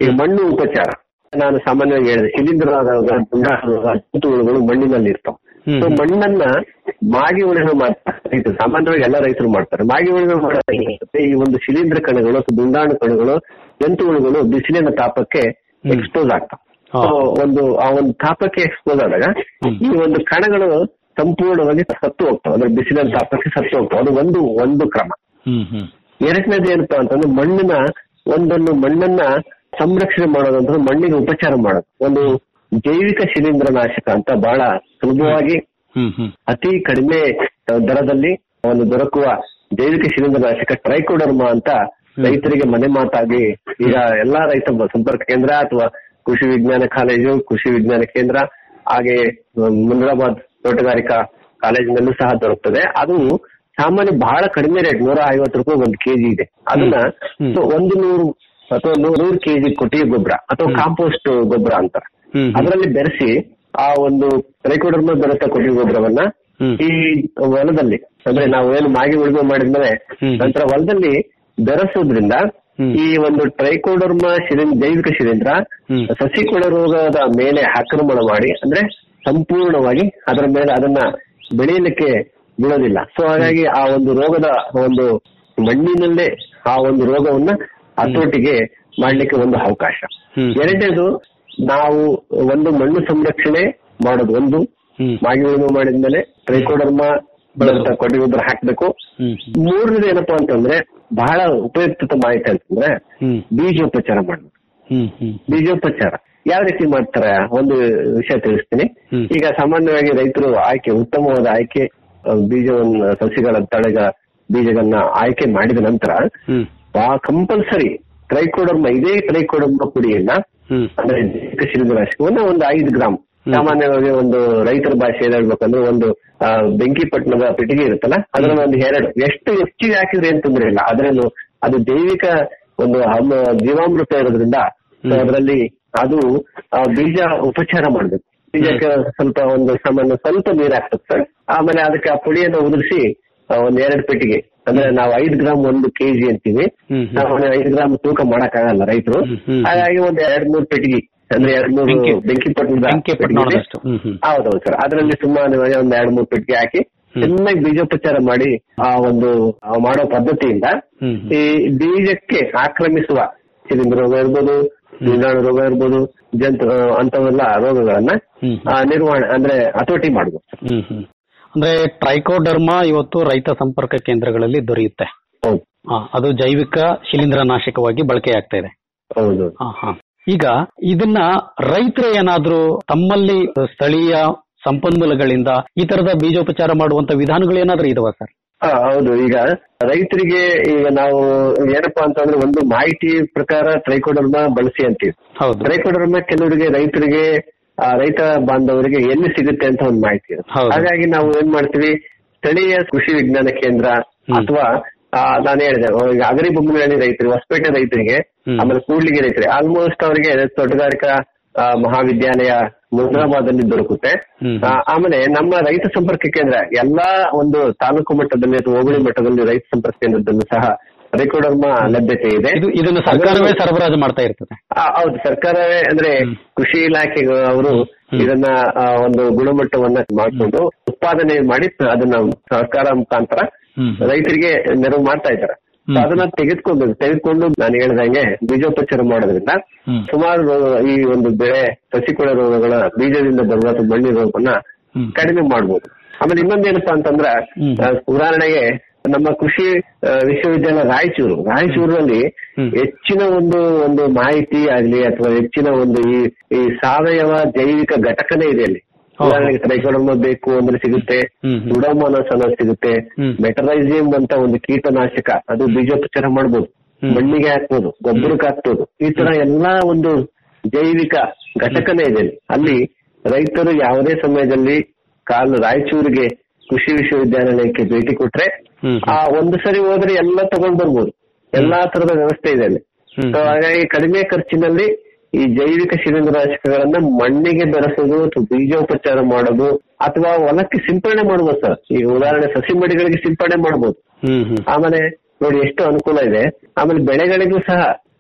ಈಗ ಮಣ್ಣು ಉಪಚಾರ ನಾನು ಸಾಮಾನ್ಯವಾಗಿ ಹೇಳಿದೆ ಶಿಲೀಂಧ್ರ ಜಂತುಹುಳುಗಳು ಮಣ್ಣಿನಲ್ಲಿ ಇರ್ತಾವ ಸೊ ಮಣ್ಣನ್ನ ಮಾಗಿ ಉಳಿಮೆ ಮಾಡ್ತಾರೆ ರೈತರು ಸಾಮಾನ್ಯವಾಗಿ ಎಲ್ಲ ರೈತರು ಮಾಡ್ತಾರೆ ಮಾಗಿ ಉಳಿಮೆ ಮಾಡೋದು ಏನಾಗುತ್ತೆ, ಈ ಒಂದು ಶಿಲೀಂಧ್ರ ಕಣಗಳು ಅಥವಾ ದುಂಡಾಣು ಕಣಗಳು ಜಂತುಹುಳುಗಳು ಬಿಸಿಲಿನ ತಾಪಕ್ಕೆ ಎಕ್ಸ್ಪೋಸ್ ಆಗ್ತಾವ So, ಒಂದು ಆ ಒಂದು ತಾಪಕ್ಕೆ ಎಕ್ಸ್ಪೋಸ್ ಆದಾಗ ಈ ಒಂದು ಕಣಗಳು ಸಂಪೂರ್ಣವಾಗಿ ಸತ್ತು ಹೋಗ್ತಾವ ಅಂದ್ರೆ ಬಿಸಿಲಿನ ತಾಪಕ್ಕೆ ಸತ್ತು ಹೋಗ್ತಾವ ಅದು ಒಂದು ಒಂದು ಕ್ರಮ ಎರಡನೇದು ಏನಪ್ಪಾ ಅಂತಂದ್ರೆ ಮಣ್ಣಿನ ಒಂದೊಂದು ಮಣ್ಣನ್ನ ಸಂರಕ್ಷಣೆ ಮಾಡೋದಂದ್ರೆ ಮಣ್ಣಿಗೆ ಉಪಚಾರ ಮಾಡೋದು ಒಂದು ಜೈವಿಕ ಶಿಲೀಂಧ್ರ ನಾಶಕ ಅಂತ ಬಹಳ ಸುಲಭವಾಗಿ ಅತಿ ಕಡಿಮೆ ದರದಲ್ಲಿ ಒಂದು ದೊರಕುವ ಜೈವಿಕ ಶಿಲೀಂಧ್ರ ನಾಶಕ ಟ್ರೈಕೋಡರ್ಮಾ ಅಂತ ರೈತರಿಗೆ ಮನೆ ಮಾತಾಗಿ ಈಗ ಎಲ್ಲಾ ರೈತ ಸಂಪರ್ಕ ಕೇಂದ್ರ ಅಥವಾ ಕೃಷಿ ವಿಜ್ಞಾನ ಕಾಲೇಜು ಕೃಷಿ ವಿಜ್ಞಾನ ಕೇಂದ್ರ ಹಾಗೆ ಮುನಿರಾಬಾದ್ ತೋಟಗಾರಿಕಾ ಕಾಲೇಜಿನಲ್ಲೂ ಸಹ ದೊರಕುತ್ತದೆ ಅದು ಸಾಮಾನ್ಯ ಬಹಳ ಕಡಿಮೆ ರೇಟ್ ನೂರ ಐವತ್ತು ರೂಪಾಯಿ ಒಂದು ಕೆಜಿ ಇದೆ ಅದನ್ನ ಸೊ ಒಂದು ನೂರು ಅಥವಾ ನೂ- ನೂರು ಕೆಜಿ ಕೊಟ್ಟಿಗೆ ಗೊಬ್ಬರ ಅಥವಾ ಕಾಂಪೋಸ್ಟ್ ಗೊಬ್ಬರ ಅಂತಾರೆ ಅದರಲ್ಲಿ ಬೆರೆಸಿ ಆ ಒಂದು ಟ್ರೈಕೋಡರ್ಮ ಬೆರೆತ ಕೊಟ್ಟಿಗೆ ಗೊಬ್ಬರವನ್ನ ಈ ಹೊಲದಲ್ಲಿ ಅಂದ್ರೆ ನಾವು ಏನು ಮಾಗಿ ಉಳುಮೆ ಮಾಡಿದ್ಮೇಲೆ ನಂತರ ಹೊಲದಲ್ಲಿ ಬೆರೆಸೋದ್ರಿಂದ ಈ ಒಂದು ಟ್ರೈಕೋಡರ್ಮ ಶಿಲೀಂಧ್ರ ಜೈವಿಕ ಶಿಲೀಂಧ್ರ ಸಸಿಕೊಳ ರೋಗದ ಮೇಲೆ ಆಕ್ರಮಣ ಮಾಡಿ ಅಂದ್ರೆ ಸಂಪೂರ್ಣವಾಗಿ ಅದರ ಮೇಲೆ ಅದನ್ನ ಬೆಳೆಯಲಿಕ್ಕೆ ಬಿಡೋದಿಲ್ಲ ಸೊ ಹಾಗಾಗಿ ಆ ಒಂದು ರೋಗದ ಒಂದು ಮಣ್ಣಿನಲ್ಲೇ ಆ ಒಂದು ರೋಗವನ್ನ ಹತೋಟಿಗೆ ಮಾಡ್ಲಿಕ್ಕೆ ಒಂದು ಅವಕಾಶ ಎರಡನೇದು ನಾವು ಒಂದು ಮಣ್ಣು ಸಂರಕ್ಷಣೆ ಮಾಡೋದು ಒಂದು ಮಾಗಿ ಉಳುಮೆ ಮಾಡಿದ್ಮೇಲೆ ಟ್ರೈಕೋಡರ್ಮ ಬೆಳೆದ ಕೊಟ್ಟಿಗೆ ಗೊಬ್ಬರ ಹಾಕ್ಬೇಕು ಮೂರನೇದು ಏನಪ್ಪಾ ಅಂತಂದ್ರೆ ಬಹಳ ಉಪಯುಕ್ತ ಮಾಹಿತಿ ಅಂತಂದ್ರೆ ಬೀಜೋಪಚಾರ ಮಾಡ್ಬೇಕು ಬೀಜೋಪಚಾರ ಯಾವ ರೀತಿ ಮಾಡ್ತಾರೆ ಒಂದು ವಿಷಯ ತಿಳಿಸ್ತೀನಿ ಈಗ ಸಾಮಾನ್ಯವಾಗಿ ರೈತರು ಆಯ್ಕೆ ಉತ್ತಮವಾದ ಆಯ್ಕೆ ಆ, ಬೀಜವನ್ನ ಸಸಿಗಳ ತಳೆಗ ಬೀಜಗಳನ್ನ ಆಯ್ಕೆ ಮಾಡಿದ ನಂತರ ಕಂಪಲ್ಸರಿ ಟ್ರೈಕೋಡರ್ಮ ಇದೇ ಟ್ರೈಕೋಡರ್ಮ ಪುಡಿಯನ್ನ ಅಂದ್ರೆ ಜೈವಿಕ ಶಿಲೀಂಧ್ರನಾಶಕವನ್ನ ಒಂದು ಐದು ಗ್ರಾಮ್ ಸಾಮಾನ್ಯವಾಗಿ ಒಂದು ರೈತರ ಭಾಷೆಯಲ್ಲಿ ಹೇಳ್ಬೇಕಂದ್ರೆ ಒಂದು ಆ, ಬೆಂಕಿಪಟ್ಟಣದ ಪೆಟ್ಟಿಗೆ ಇರುತ್ತಲ್ಲ ಅದ್ರಲ್ಲಿ ಒಂದು ಎರಡು ಎಷ್ಟು ಹೆಚ್ಚಿಗೆ ಹಾಕಿದ್ರೆ ಏನ್ ತೊಂದ್ರೆ ಇಲ್ಲ ಅದರಲ್ಲೂ ಅದು ಜೈವಿಕ ಒಂದು ಹಮ್ಮ- ಜೀವಾಮೃತ ಇರೋದ್ರಿಂದ so ಅದರಲ್ಲಿ ಅದು ಆ, ಬೀಜ ಉಪಚಾರ ಮಾಡ್ಬೇಕು ಬೀಜಕ್ಕೆ ಸ್ವಲ್ಪ ಒಂದು ಸಾಮಾನ್ಯ ಸ್ವಲ್ಪ ನೀರ್ ಹಾಕ್ಬೇಕು ಸರ್ ಆಮೇಲೆ ಅದಕ್ಕೆ ಆ ಪುಡಿಯನ್ನು ಉದುರಿಸಿ ಒಂದ್ ಎರಡು ಪೆಟ್ಟಿಗೆ ಅಂದ್ರೆ ನಾವು ಐದು ಗ್ರಾಮ್ ಒಂದು ಕೆಜಿ ಅಂತೀವಿ ನಾವು ಐದು ಗ್ರಾಮ್ ತೂಕ ಮಾಡಕ್ ಆಗಲ್ಲ ರೈತರು ಹಾಗಾಗಿ ಒಂದ್ ಎರಡ್ ಮೂರ್ ಪೆಟ್ಟಿಗೆ ಅಂದ್ರೆ ಎರಡ್ ಮೂರು ಬೆಂಕಿ ಪಟ್ಟಣದ ಪಟ್ಟಣದಷ್ಟು. ಹೌದೌದು ಸರ್ ಅದರಲ್ಲಿ ಸುಮಾರವಾಗಿ ಒಂದ್ ಎರಡ್ ಮೂರ್ ಪೆಟ್ಟಿಗೆ ಹಾಕಿ ಚೆನ್ನಾಗಿ ಬೀಜೋಪಚಾರ ಮಾಡಿ ಆ ಒಂದು ಆ ಮಾಡೋ ಪದ್ಧತಿಯಿಂದ ಈ ಬೀಜಕ್ಕೆ ಆಕ್ರಮಿಸುವ ಶಿಲೀಂಧ್ರ ರೋಗ ಇರ್ಬೋದು ದುಂಡಾಣು ರೋಗ ಇರ್ಬೋದು ಜಂತು ಆ, ಅಂತವೆಲ್ಲ ರೋಗಗಳನ್ನ ಆ, ನಿರ್ವಹಣೆ ಅಂದ್ರೆ ಹತೋಟಿ ಮಾಡ್ಬೋದು ಅಂದ್ರೆ ಟ್ರೈಕೋಡರ್ಮಾ ಇವತ್ತು ರೈತ ಸಂಪರ್ಕ ಕೇಂದ್ರಗಳಲ್ಲಿ ದೊರೆಯುತ್ತೆ ಆ, ಅದು ಜೈವಿಕ ಶಿಲೀಂಧ್ರನಾಶಕವಾಗಿ ಬಳಕೆ ಆಗ್ತಾ ಇದೆ ಹೌದು ಈಗ ಇದನ್ನ ರೈತರು ಏನಾದ್ರೂ ತಮ್ಮಲ್ಲಿ ಸ್ಥಳೀಯ ಸಂಪನ್ಮೂಲಗಳಿಂದ ಈ ತರದ ಬೀಜೋಪಚಾರ ಮಾಡುವಂತ ವಿಧಾನಗಳು ಏನಾದ್ರೂ ಇದಾವ ಸರ್ ಆ, ಹೌದು ಈಗ ರೈತರಿಗೆ ಈಗ ನಾವು ಏನಪ್ಪಾ ಅಂತಂದ್ರೆ ಒಂದು ಮಾಹಿತಿ ಪ್ರಕಾರ ಟ್ರೈಕೋಡರ್ಮ ಬಳಸಿ ಅಂತೀವಿ ಟ್ರೈಕೋಡರ್ಮ ಕೆಲವರಿಗೆ ರೈತರಿಗೆ ಆ, ರೈತ ಬಾಂಧವರಿಗೆ ಎಲ್ಲಿ ಸಿಗುತ್ತೆ ಅಂತ ಒಂದು ಮಾಹಿತಿ ಇರುತ್ತೆ ಹಾಗಾಗಿ ನಾವು ಏನ್ ಮಾಡ್ತೀವಿ ಸ್ಥಳೀಯ ಕೃಷಿ ವಿಜ್ಞಾನ ಕೇಂದ್ರ ಅಥವಾ ನಾನು ಹೇಳಿದೆ ಈಗ ಅಗರಿ ಬೊಮ್ಮನಹಳ್ಳಿ ರೈತರಿಗೆ ಹೊಸಪೇಟೆ ರೈತರಿಗೆ ಆಮೇಲೆ ಕೂಡ್ಲಿಗೆ ರೈತರಿಗೆ ಆಲ್ಮೋಸ್ಟ್ ಅವರಿಗೆ ತೋಟಗಾರಿಕಾ ಆ, ಮಹಾವಿದ್ಯಾಲಯ ಮುನಿರಾಬಾದಲ್ಲಿ ದೊರಕುತ್ತೆ ಆ, ಆಮೇಲೆ ನಮ್ಮ ರೈತ ಸಂಪರ್ಕ ಕೇಂದ್ರ ಎಲ್ಲಾ ಒಂದು ತಾಲೂಕು ಮಟ್ಟದಲ್ಲಿ ಅಥವಾ ಹೋಬಳಿ ಮಟ್ಟದಲ್ಲಿ ರೈತ ಸಂಪರ್ಕ ಕೇಂದ್ರದಲ್ಲೂ ಸಹ ರೆಕಾರ್ಡರ್ಮ ಲಭ್ಯತೆ ಇದೆ ಇದು ಇದನ್ನು ಸರ್ಕಾರವೇ ಸರಬರಾಜು ಮಾಡ್ತಾ ಇರ್ತದೆ ಆ, ಹೌದು ಸರ್ಕಾರವೇ ಅಂದ್ರೆ ಕೃಷಿ ಇಲಾಖೆ ಅವರು ಇದನ್ನ ಆ, ಒಂದು ಗುಣಮಟ್ಟವನ್ನ ಮಾಡಿಕೊಂಡು ಉತ್ಪಾದನೆ ಮಾಡಿ ಅದನ್ನ ಸರ್ಕಾರ ಮುಖಾಂತರ ರೈತರಿಗೆ ನೆರವು ಮಾಡ್ತಾ ಇದ್ದಾರೆ So ಅದನ್ನ ತೆಗೆದುಕೊಂಡು ತೆಗೆದುಕೊಂಡು ನಾನು ಹೇಳ್ದಂಗೆ ಬೀಜೋಪಚಾರ ಮಾಡೋದ್ರಿಂದ ಸುಮಾರು ರೋ- ಈ ಒಂದು ಬೆಳೆ ಸಸಿಕೊಳ ರೋಗಗಳ ಬೀಜದಿಂದ ಬರುವ ಅಥವಾ ಮಣ್ಣಿನ ರೋಗವನ್ನ ಕಡಿಮೆ ಮಾಡ್ಬೋದು ಆಮೇಲೆ ಇನ್ನೊಂದೇನಪ್ಪಾ ಅಂತಂದ್ರ ಆ, ಉದಾಹರಣೆಗೆ ನಮ್ಮ ಕೃಷಿ ಆ, ವಿಶ್ವವಿದ್ಯಾಲಯ ರಾಯಚೂರು ರಾಯಚೂರಿನಲ್ಲಿ ಹೆಚ್ಚಿನ ಒಂದು ಒಂದು ಮಾಹಿತಿ ಆಗ್ಲಿ ಅಥವಾ ಹೆಚ್ಚಿನ ಒಂದು ಈ ಈ ಸಾವಯವ ಜೈವಿಕ ಘಟಕನೇ ಇದೆ ಅಲ್ಲಿ ಉದಾಹರಣೆಗೆ ಟ್ರೈಕೋಡರ್ಮ ಬೇಕು ಅಂದ್ರೆ ಸಿಗುತ್ತೆ ಸುಡೋಮೋನಸ್ ಅನ್ನೋದು ಸಿಗುತ್ತೆ ಮೆಟರೈಸಿಯಂ ಅಂತ ಒಂದು ಕೀಟನಾಶಕ ಅದು ಬೀಜೋಪಚಾರ ಮಾಡ್ಬೋದು ಮಣ್ಣಿಗೆ ಹಾಕ್ಬೋದು ಗೊಬ್ಬರಕ್ಕೆ ಹಾಕ್ಬೋದು ಈ ತರ ಎಲ್ಲಾ ಒಂದು ಜೈವಿಕ ಘಟಕನೇ ಇದೆ ಅಲ್ಲಿ. ಅಲ್ಲಿ ರೈತರು ಯಾವುದೇ ಸಮಯದಲ್ಲಿ ಕಾಲು ರಾಯಚೂರಿಗೆ ಕೃಷಿ ವಿಶ್ವವಿದ್ಯಾನಿಲಯಕ್ಕೆ ಭೇಟಿ ಕೊಟ್ರೆ ಆ ಒಂದು ಸರಿ ಹೋದ್ರೆ ಎಲ್ಲ ತಗೊಂಡ್ ಬರ್ಬೋದು ಎಲ್ಲಾ ತರದ ವ್ಯವಸ್ಥೆ ಇದೆ ಅಲ್ಲಿ So ಹಾಗಾಗಿ ಕಡಿಮೆ ಖರ್ಚಿನಲ್ಲಿ ಈ ಜೈವಿಕ ಶಿಲೀಂಧ್ರನಾಶಕಗಳನ್ನ ಮಣ್ಣಿಗೆ ಬೆರೆಸೋದು ಅಥವಾ ಬೀಜೋಪಚಾರ ಮಾಡೋದು ಅಥವಾ ಹೊಲಕ್ಕೆ ಸಿಂಪಡಣೆ ಮಾಡ್ಬೋದು ಸರ್ ಈಗ ಉದಾಹರಣೆ ಸಸಿ ಮಡಿಗಳಿಗೆ ಸಿಂಪಡಣೆ ಮಾಡ್ಬೋದು ಆಮೇಲೆ ನೋಡಿ ಎಷ್ಟು ಅನುಕೂಲ ಇದೆ ಆಮೇಲೆ ಬೆಳೆಗಳಿಗೂ ಸಹ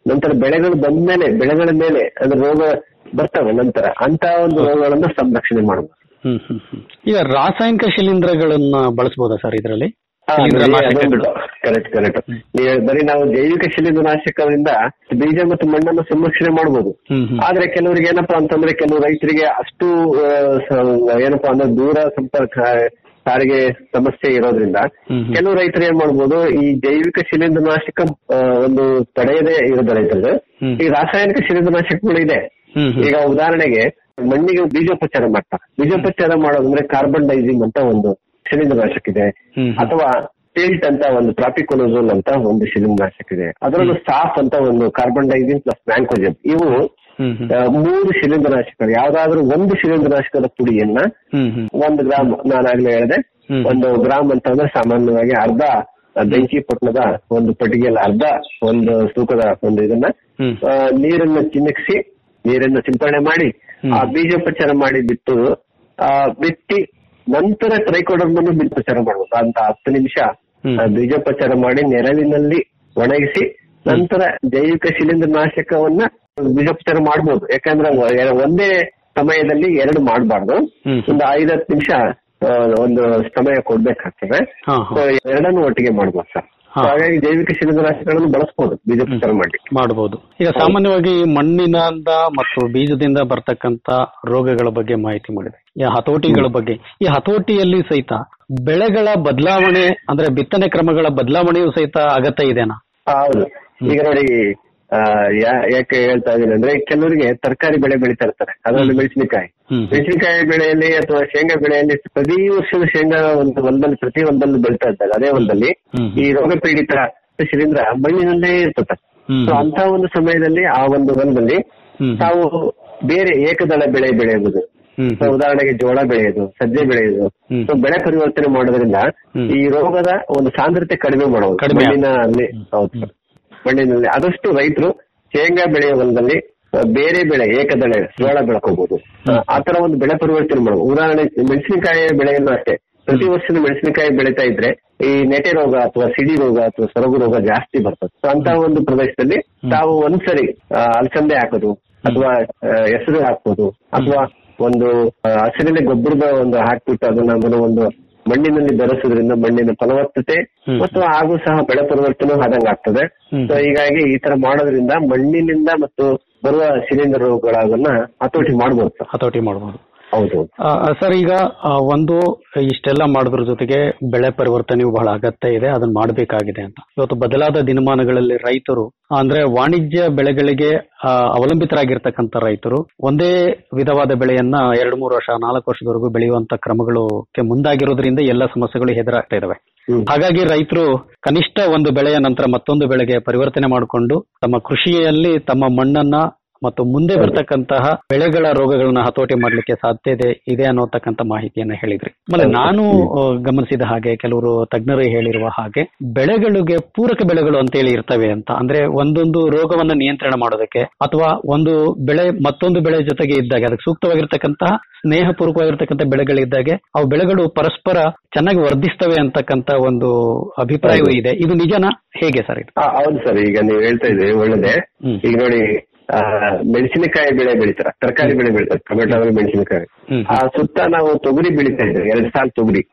ನಂತರ ಬೆಳೆಗಳು ಬಂದ್ಮೇಲೆ ಬೆಳೆಗಳ ಮೇಲೆ ಅಂದ್ರೆ ರೋಗ ಬರ್ತವೆ ನಂತರ ಅಂತ ಒಂದು ರೋಗಗಳನ್ನ ಸಂರಕ್ಷಣೆ ಮಾಡಬಹುದು ಹ್ಮ್ ಹ್ಮ್ ಹ್ಮ್ ಈಗ ರಾಸಾಯನಿಕ ಶಿಲೀಂಧ್ರಗಳನ್ನ ಬಳಸಬಹುದಾ ಸರ್ ಇದರಲ್ಲಿ ಶಿಲೀಂಧ್ರ ನಾಶಕಗಳು ಕರೆಕ್ಟ್ ಕರೆಕ್ಟ್ ನೀವು ಬರೀ ನಾವು ಜೈವಿಕ ಶಿಲೀಂಧ್ರನಾಶಕದಿಂದ ಬೀಜ ಮತ್ತು ಮಣ್ಣನ್ನು ಸಂರಕ್ಷಣೆ ಮಾಡಬಹುದು ಹ್ಮ್ ಹ್ಮ್ ಆದ್ರೆ ಕೆಲವರಿಗೆ ಏನಪ್ಪಾ ಅಂತಂದ್ರೆ ಕೆಲವು ರೈತರಿಗೆ ಅಷ್ಟು ಆ, ಸ- ಏನಪ್ಪಾ ಅಂದ್ರೆ ದೂರ ಸಂಪರ್ಕ ಸಾರಿಗೆ ಸಮಸ್ಯೆ ಇರೋದ್ರಿಂದ ಕೆಲವು ರೈತರು ಏನ್ ಮಾಡ್ಬೋದು ಈ ಜೈವಿಕ ಶಿಲೀಂಧ್ರನಾಶಕ ಆ, ಒಂದು ತಡೆಯದೇ ಇರೋದ ರೈತರು ಈ ರಾಸಾಯನಿಕ ಶಿಲೀಂಧ್ರನಾಶಕಗಳು ಇದೆ ಈಗ ಉದಾಹರಣೆಗೆ ಮಣ್ಣಿಗೆ ಬೀಜೋಪಚಾರ ಮಾಡ್ತಾರೆ ಬೀಜೋಪಚಾರ ಮಾಡೋದಂದ್ರೆ ಕಾರ್ಬನ್ ಡೈಸಿಂಗ್ ಅಂತ ಒಂದು ಶಿಲೀಂಧ್ರನಾಶಕ ಇದೆ ಅಥವಾ ಟಿಲ್ಟ್ ಅಂತ ಒಂದು ಟ್ರಾಪಿಕೊನೋಸೋಲ್ ಅಂತ ಒಂದು ಶಿಲೀಂಧ್ರನಾಶಕ ಇದೆ ಅದರಲ್ಲೂ ಸಾಫ್ ಅಂತ ಒಂದು ಕಾರ್ಬನ್ ಡೈಸಿಂಗ್ ಪ್ಲಸ್ ಮ್ಯಾಂಕೋಜನ್ ಇವು ಆ, ಮೂರು ಶಿಲೀಂಧ್ರನಾಶಕಗಳು ಯಾವ್ದಾದ್ರು ಒಂದು ಶಿಲೀಂಧ್ರನಾಶಕದ ಪುಡಿಯನ್ನ ಒಂದು ಗ್ರಾಮ್ ನಾನಾಗ್ಲೇ ಹೇಳಿದೆ ಒಂದು ಗ್ರಾಮ್ ಅಂತಂದ್ರೆ ಸಾಮಾನ್ಯವಾಗಿ ಅರ್ಧ ಬೆಂಕಿ ಪಟ್ಟಣದ ಒಂದು ಪಟ್ಟಿಗೆಯಲ್ಲಿ ಅರ್ಧ ಒಂದು ತೂಕದ ಒಂದು ಇದನ್ನ ಆ, ನೀರನ್ನ ಚಿನ್ನಕ್ಸಿ ನೀರನ್ನ ಸಿಂಪರಣೆ ಮಾಡಿ ಆ ಬೀಜೋಪಚಾರ ಮಾಡಿ ಬಿಟ್ಟು ಆ ಬಿತ್ತಿ ನಂತರ ಟ್ರೈಕೋಡರ್ಮನ್ನು ಬೀಜೋಪಚಾರ ಮಾಡಬೇಕು ಅಂತ ಹತ್ತು ನಿಮಿಷ ಆ, ಬೀಜೋಪಚಾರ ಮಾಡಿ ನೆರಳಿನಲ್ಲಿ ಒಣಗಿಸಿ ನಂತರ ಜೈವಿಕ ಶಿಲೀಂಧ್ರನಾಶಕವನ್ನ ಬೀಜೋಪಚಾರ ಮಾಡ್ಬೋದು ಯಾಕಂದ್ರೆ ಒ- ಒಂದೇ ಸಮಯದಲ್ಲಿ ಎರಡು ಮಾಡಬಾರ್ದು ಒಂದು ಐದತ್ತು ನಿಮಿಷ ಒಂದು ಸಮಯ ಕೊಡ್ಬೇಕಾಗ್ತದೆ So, ಎರಡನ್ನು ಒಟ್ಟಿಗೆ ಮಾಡ್ಬೋದು ಸರ್ So, ಹಾಗಾಗಿ ಜೈವಿಕ ಶಿಲೀಂಧ್ರನಾಶಕಗಳನ್ನು ಬಳಸ್ಬೋದು ಬೀಜೋಪಚಾರ ಮಾಡಿ ಮಾಡಬಹುದು ಈಗ ಸಾಮಾನ್ಯವಾಗಿ ಮಣ್ಣಿನಿಂದ ಮತ್ತು ಬೀಜದಿಂದ ಬರ್ತಕ್ಕಂತ ರೋಗಗಳ ಬಗ್ಗೆ ಮಾಹಿತಿ ಮಾಡಿದೆ ಈ ಹತೋಟಿಗಳ ಬಗ್ಗೆ ಈ ಹತೋಟಿಯಲ್ಲಿ ಸಹಿತ ಬೆಳೆಗಳ ಬದಲಾವಣೆ ಅಂದ್ರೆ ಬಿತ್ತನೆ ಕ್ರಮಗಳ ಬದಲಾವಣೆಯೂ ಸಹಿತ ಅಗತ್ಯ ಇದೆನಾ ಹೌದು ಈಗ ನೋಡಿ ಆ, ಯಾ- ಯಾಕೆ ಹೇಳ್ತಾ ಇದ್ದೀನಿ ಅಂದ್ರೆ ಕೆಲವರಿಗೆ ತರಕಾರಿ ಬೆಳೆ ಬೆಳೀತಾ ಇರ್ತಾರೆ ಅದರಲ್ಲಿ ಮೆಣಸಿನಕಾಯಿ ಮೆಣಸಿನಕಾಯಿ ಬೆಳೆಯಲ್ಲಿ ಅಥವಾ ಶೇಂಗಾ ಬೆಳೆಯಲ್ಲಿ ಪ್ರತಿ ವರ್ಷದ ಶೇಂಗಾ ಒಂದು ಹೊಲದಲ್ಲಿ ಪ್ರತಿ ಹೊಲದಲ್ಲಿ ಬೆಳೀತಾ ಇದ್ದಾಗ ಅದೇ ಹೊಲದಲ್ಲಿ ಈ ರೋಗ ಪೀಡಿತ ಶಿಲೀಂಧ್ರ ಮಣ್ಣಿನಲ್ಲೇ ಇರ್ತದೆ ಸೊ ಅಂತ ಒಂದು ಸಮಯದಲ್ಲಿ ಆ ಒಂದು ಹೊಲದಲ್ಲಿ ತಾವು ಬೇರೆ ಏಕದಳ ಬೆಳೆ ಬೆಳೆಯುವುದು So, ಉದಾಹರಣೆಗೆ ಜೋಳ ಬೆಳೆಯೋದು ಸಜ್ಜೆ ಬೆಳೆಯೋದು ಸೊ ಬೆಳೆ ಪರಿವರ್ತನೆ ಮಾಡೋದ್ರಿಂದ ಈ ರೋಗದ ಒಂದು ಸಾಂದ್ರತೆ ಕಡಿಮೆ ಮಾಡೋದು ಮಣ್ಣಿನಲ್ಲಿ ಹೌದು ಸರ್. ಮಣ್ಣಿನಲ್ಲಿ ಆದಷ್ಟು ರೈತರು ಶೇಂಗಾ ಬೆಳೆಯೋ ಹೊಲದಲ್ಲಿ ಆ, ಬೇರೆ ಬೆಳೆ ಏಕದಳೆ ಜೋಳ ಬೆಳ್ಕೋಬಹುದು ಆ ತರ ಒಂದು ಬೆಳೆ ಪರಿವರ್ತನೆ ಮಾಡಬಹುದು ಉದಾಹರಣೆ ಮೆಣಸಿನಕಾಯಿ ಬೆಳೆಯನ್ನು ಅಷ್ಟೇ ಪ್ರತಿ ವರ್ಷದ ಮೆಣಸಿನಕಾಯಿ ಬೆಳೀತಾ ಇದ್ರೆ ಈ ನೆಟೆ ರೋಗ ಅಥವಾ ಸಿಡಿ ರೋಗ ಅಥವಾ ಸೊರಗು ರೋಗ ಜಾಸ್ತಿ ಬರ್ತದೆ ಸೊ ಅಂತ ಒಂದು ಪ್ರದೇಶದಲ್ಲಿ ತಾವು ಒಂದ್ಸರಿ ಆ, ಅಲಸಂದೆ ಹಾಕೋದು ಅಥವಾ ಆ, ಹೆಸರು ಹಾಕ್ಬೋದು ಅಥವಾ ಒಂದು ಆ, ಹಸಿರಿನ ಗೊಬ್ಬರದ ಒಂದು ಹಾಕ್ಬಿಟ್ಟು ಅದನ್ನ ಅದನ್ನ ಒಂದು ಮಣ್ಣಿನಲ್ಲಿ ಬೆರೆಸೋದ್ರಿಂದ ಮಣ್ಣಿನ ಫಲವತ್ತತೆ ಮತ್ತು ಹಾಗೂ ಸಹ ಬೆಳೆ ಪರಿವರ್ತನೆ ಆದಂಗ ಆಗ್ತದೆ ಸೊ ಹೀಗಾಗಿ ಈ ತರ ಮಾಡೋದ್ರಿಂದ ಮಣ್ಣಿನಿಂದ ಮತ್ತು ಬರುವ ಶಿಲೀಂಧ್ರ ರೋಗಗಳನ್ನ ಹತೋಟಿ ಮಾಡ್ಬೋದು ಸರ್ ಹತೋಟಿ ಮಾಡಬಹುದು ಹೌದು ಆ, ಸರ್ ಈಗ ಆ, ಒಂದು ಇಷ್ಟೆಲ್ಲ ಮಾಡೋದ್ರ ಜೊತೆಗೆ ಬೆಳೆ ಪರಿವರ್ತನೆಯು ಬಹಳ ಅಗತ್ಯ ಇದೆ ಅದನ್ನ ಮಾಡಬೇಕಾಗಿದೆ ಅಂತ ಇವತ್ತು ಬದಲಾದ ದಿನಮಾನಗಳಲ್ಲಿ ರೈತರು ಅಂದ್ರೆ ವಾಣಿಜ್ಯ ಬೆಳೆಗಳಿಗೆ ಆ, ಅವಲಂಬಿತರಾಗಿರ್ತಕ್ಕಂಥ ರೈತರು ಒಂದೇ ವಿಧವಾದ ಬೆಳೆಯನ್ನ ಎರಡು ಮೂರು ವರ್ಷ ನಾಲ್ಕು ವರ್ಷದವರೆಗೂ ಬೆಳೆಯುವಂತ ಕ್ರಮಗಳಿಗೆ ಮುಂದಾಗಿರೋದ್ರಿಂದ ಎಲ್ಲ ಸಮಸ್ಯೆಗಳು ಎದುರಾಗ್ತಾ ಇದಾವೆ ಹಾಗಾಗಿ ರೈತರು ಕನಿಷ್ಠ ಒಂದು ಬೆಳೆಯ ನಂತರ ಮತ್ತೊಂದು ಬೆಳೆಗೆ ಪರಿವರ್ತನೆ ಮಾಡಿಕೊಂಡು ತಮ್ಮ ಕೃಷಿಯಲ್ಲಿ ತಮ್ಮ ಮಣ್ಣನ್ನ ಮತ್ತು ಮುಂದೆ ಬರ್ತಕ್ಕಂತಹ ಬೆಳೆಗಳ ರೋಗಗಳನ್ನ ಹತೋಟಿ ಮಾಡ್ಲಿಕ್ಕೆ ಸಾಧ್ಯತೆ ಇದೆ ಅನ್ನೋತಕ್ಕಂತ ಮಾಹಿತಿಯನ್ನ ಹೇಳಿದ್ರಿ ಆಮೇಲೆ ನಾನು ಆ, ಗಮನಿಸಿದ ಹಾಗೆ ಕೆಲವರು ತಜ್ಞರು ಹೇಳಿರುವ ಹಾಗೆ ಬೆಳೆಗಳಿಗೆ ಪೂರಕ ಬೆಳೆಗಳು ಅಂತೇಳಿ ಇರ್ತವೆ ಅಂತ ಅಂದ್ರೆ ಒಂದೊಂದು ರೋಗವನ್ನ ನಿಯಂತ್ರಣ ಮಾಡೋದಕ್ಕೆ ಅಥವಾ ಒಂದು ಬೆಳೆ ಮತ್ತೊಂದು ಬೆಳೆ ಜೊತೆಗೆ ಇದ್ದಾಗ ಅದಕ್ಕೆ ಸೂಕ್ತವಾಗಿರ್ತಕ್ಕಂತಹ ಸ್ನೇಹಪೂರ್ವಕವಾಗಿರ್ತಕ್ಕಂಥ ಬೆಳೆಗಳಿದ್ದಾಗೆ ಅವು ಬೆಳೆಗಳು ಪರಸ್ಪರ ಚೆನ್ನಾಗಿ ವರ್ಧಿಸ್ತವೆ ಅಂತಕ್ಕಂತ ಒಂದು ಅಭಿಪ್ರಾಯವೂ ಇದೆ ಇದು ನಿಜನಾ ಹೇಗೆ ಸರ್ ಇದು ಆ, ಹೌದು ಸರ್ ಈಗ ನೀವು ಹೇಳ್ತಾ ಇದ್ರಿ ಒಳ್ಳೇದೇ ಈಗ ನೋಡಿ ಆ, ಮೆಣಸಿನಕಾಯಿ ಬೆಳೆ ಬೆಳಿತಾರ ತರಕಾರಿ ಬೆಳೆ ಬೆಳಿತಾರೆ ಟೊಮೆಟೊ ಆದ್ರೆ ಮೆಣಸಿನಕಾಯಿ ಆ ಸುತ್ತ ನಾವು ತೊಗರಿ ಬೆಳಿತಾ ಇದ್ವಿ ಎರಡ್ ಸಾಲ್ ತೊಗರಿ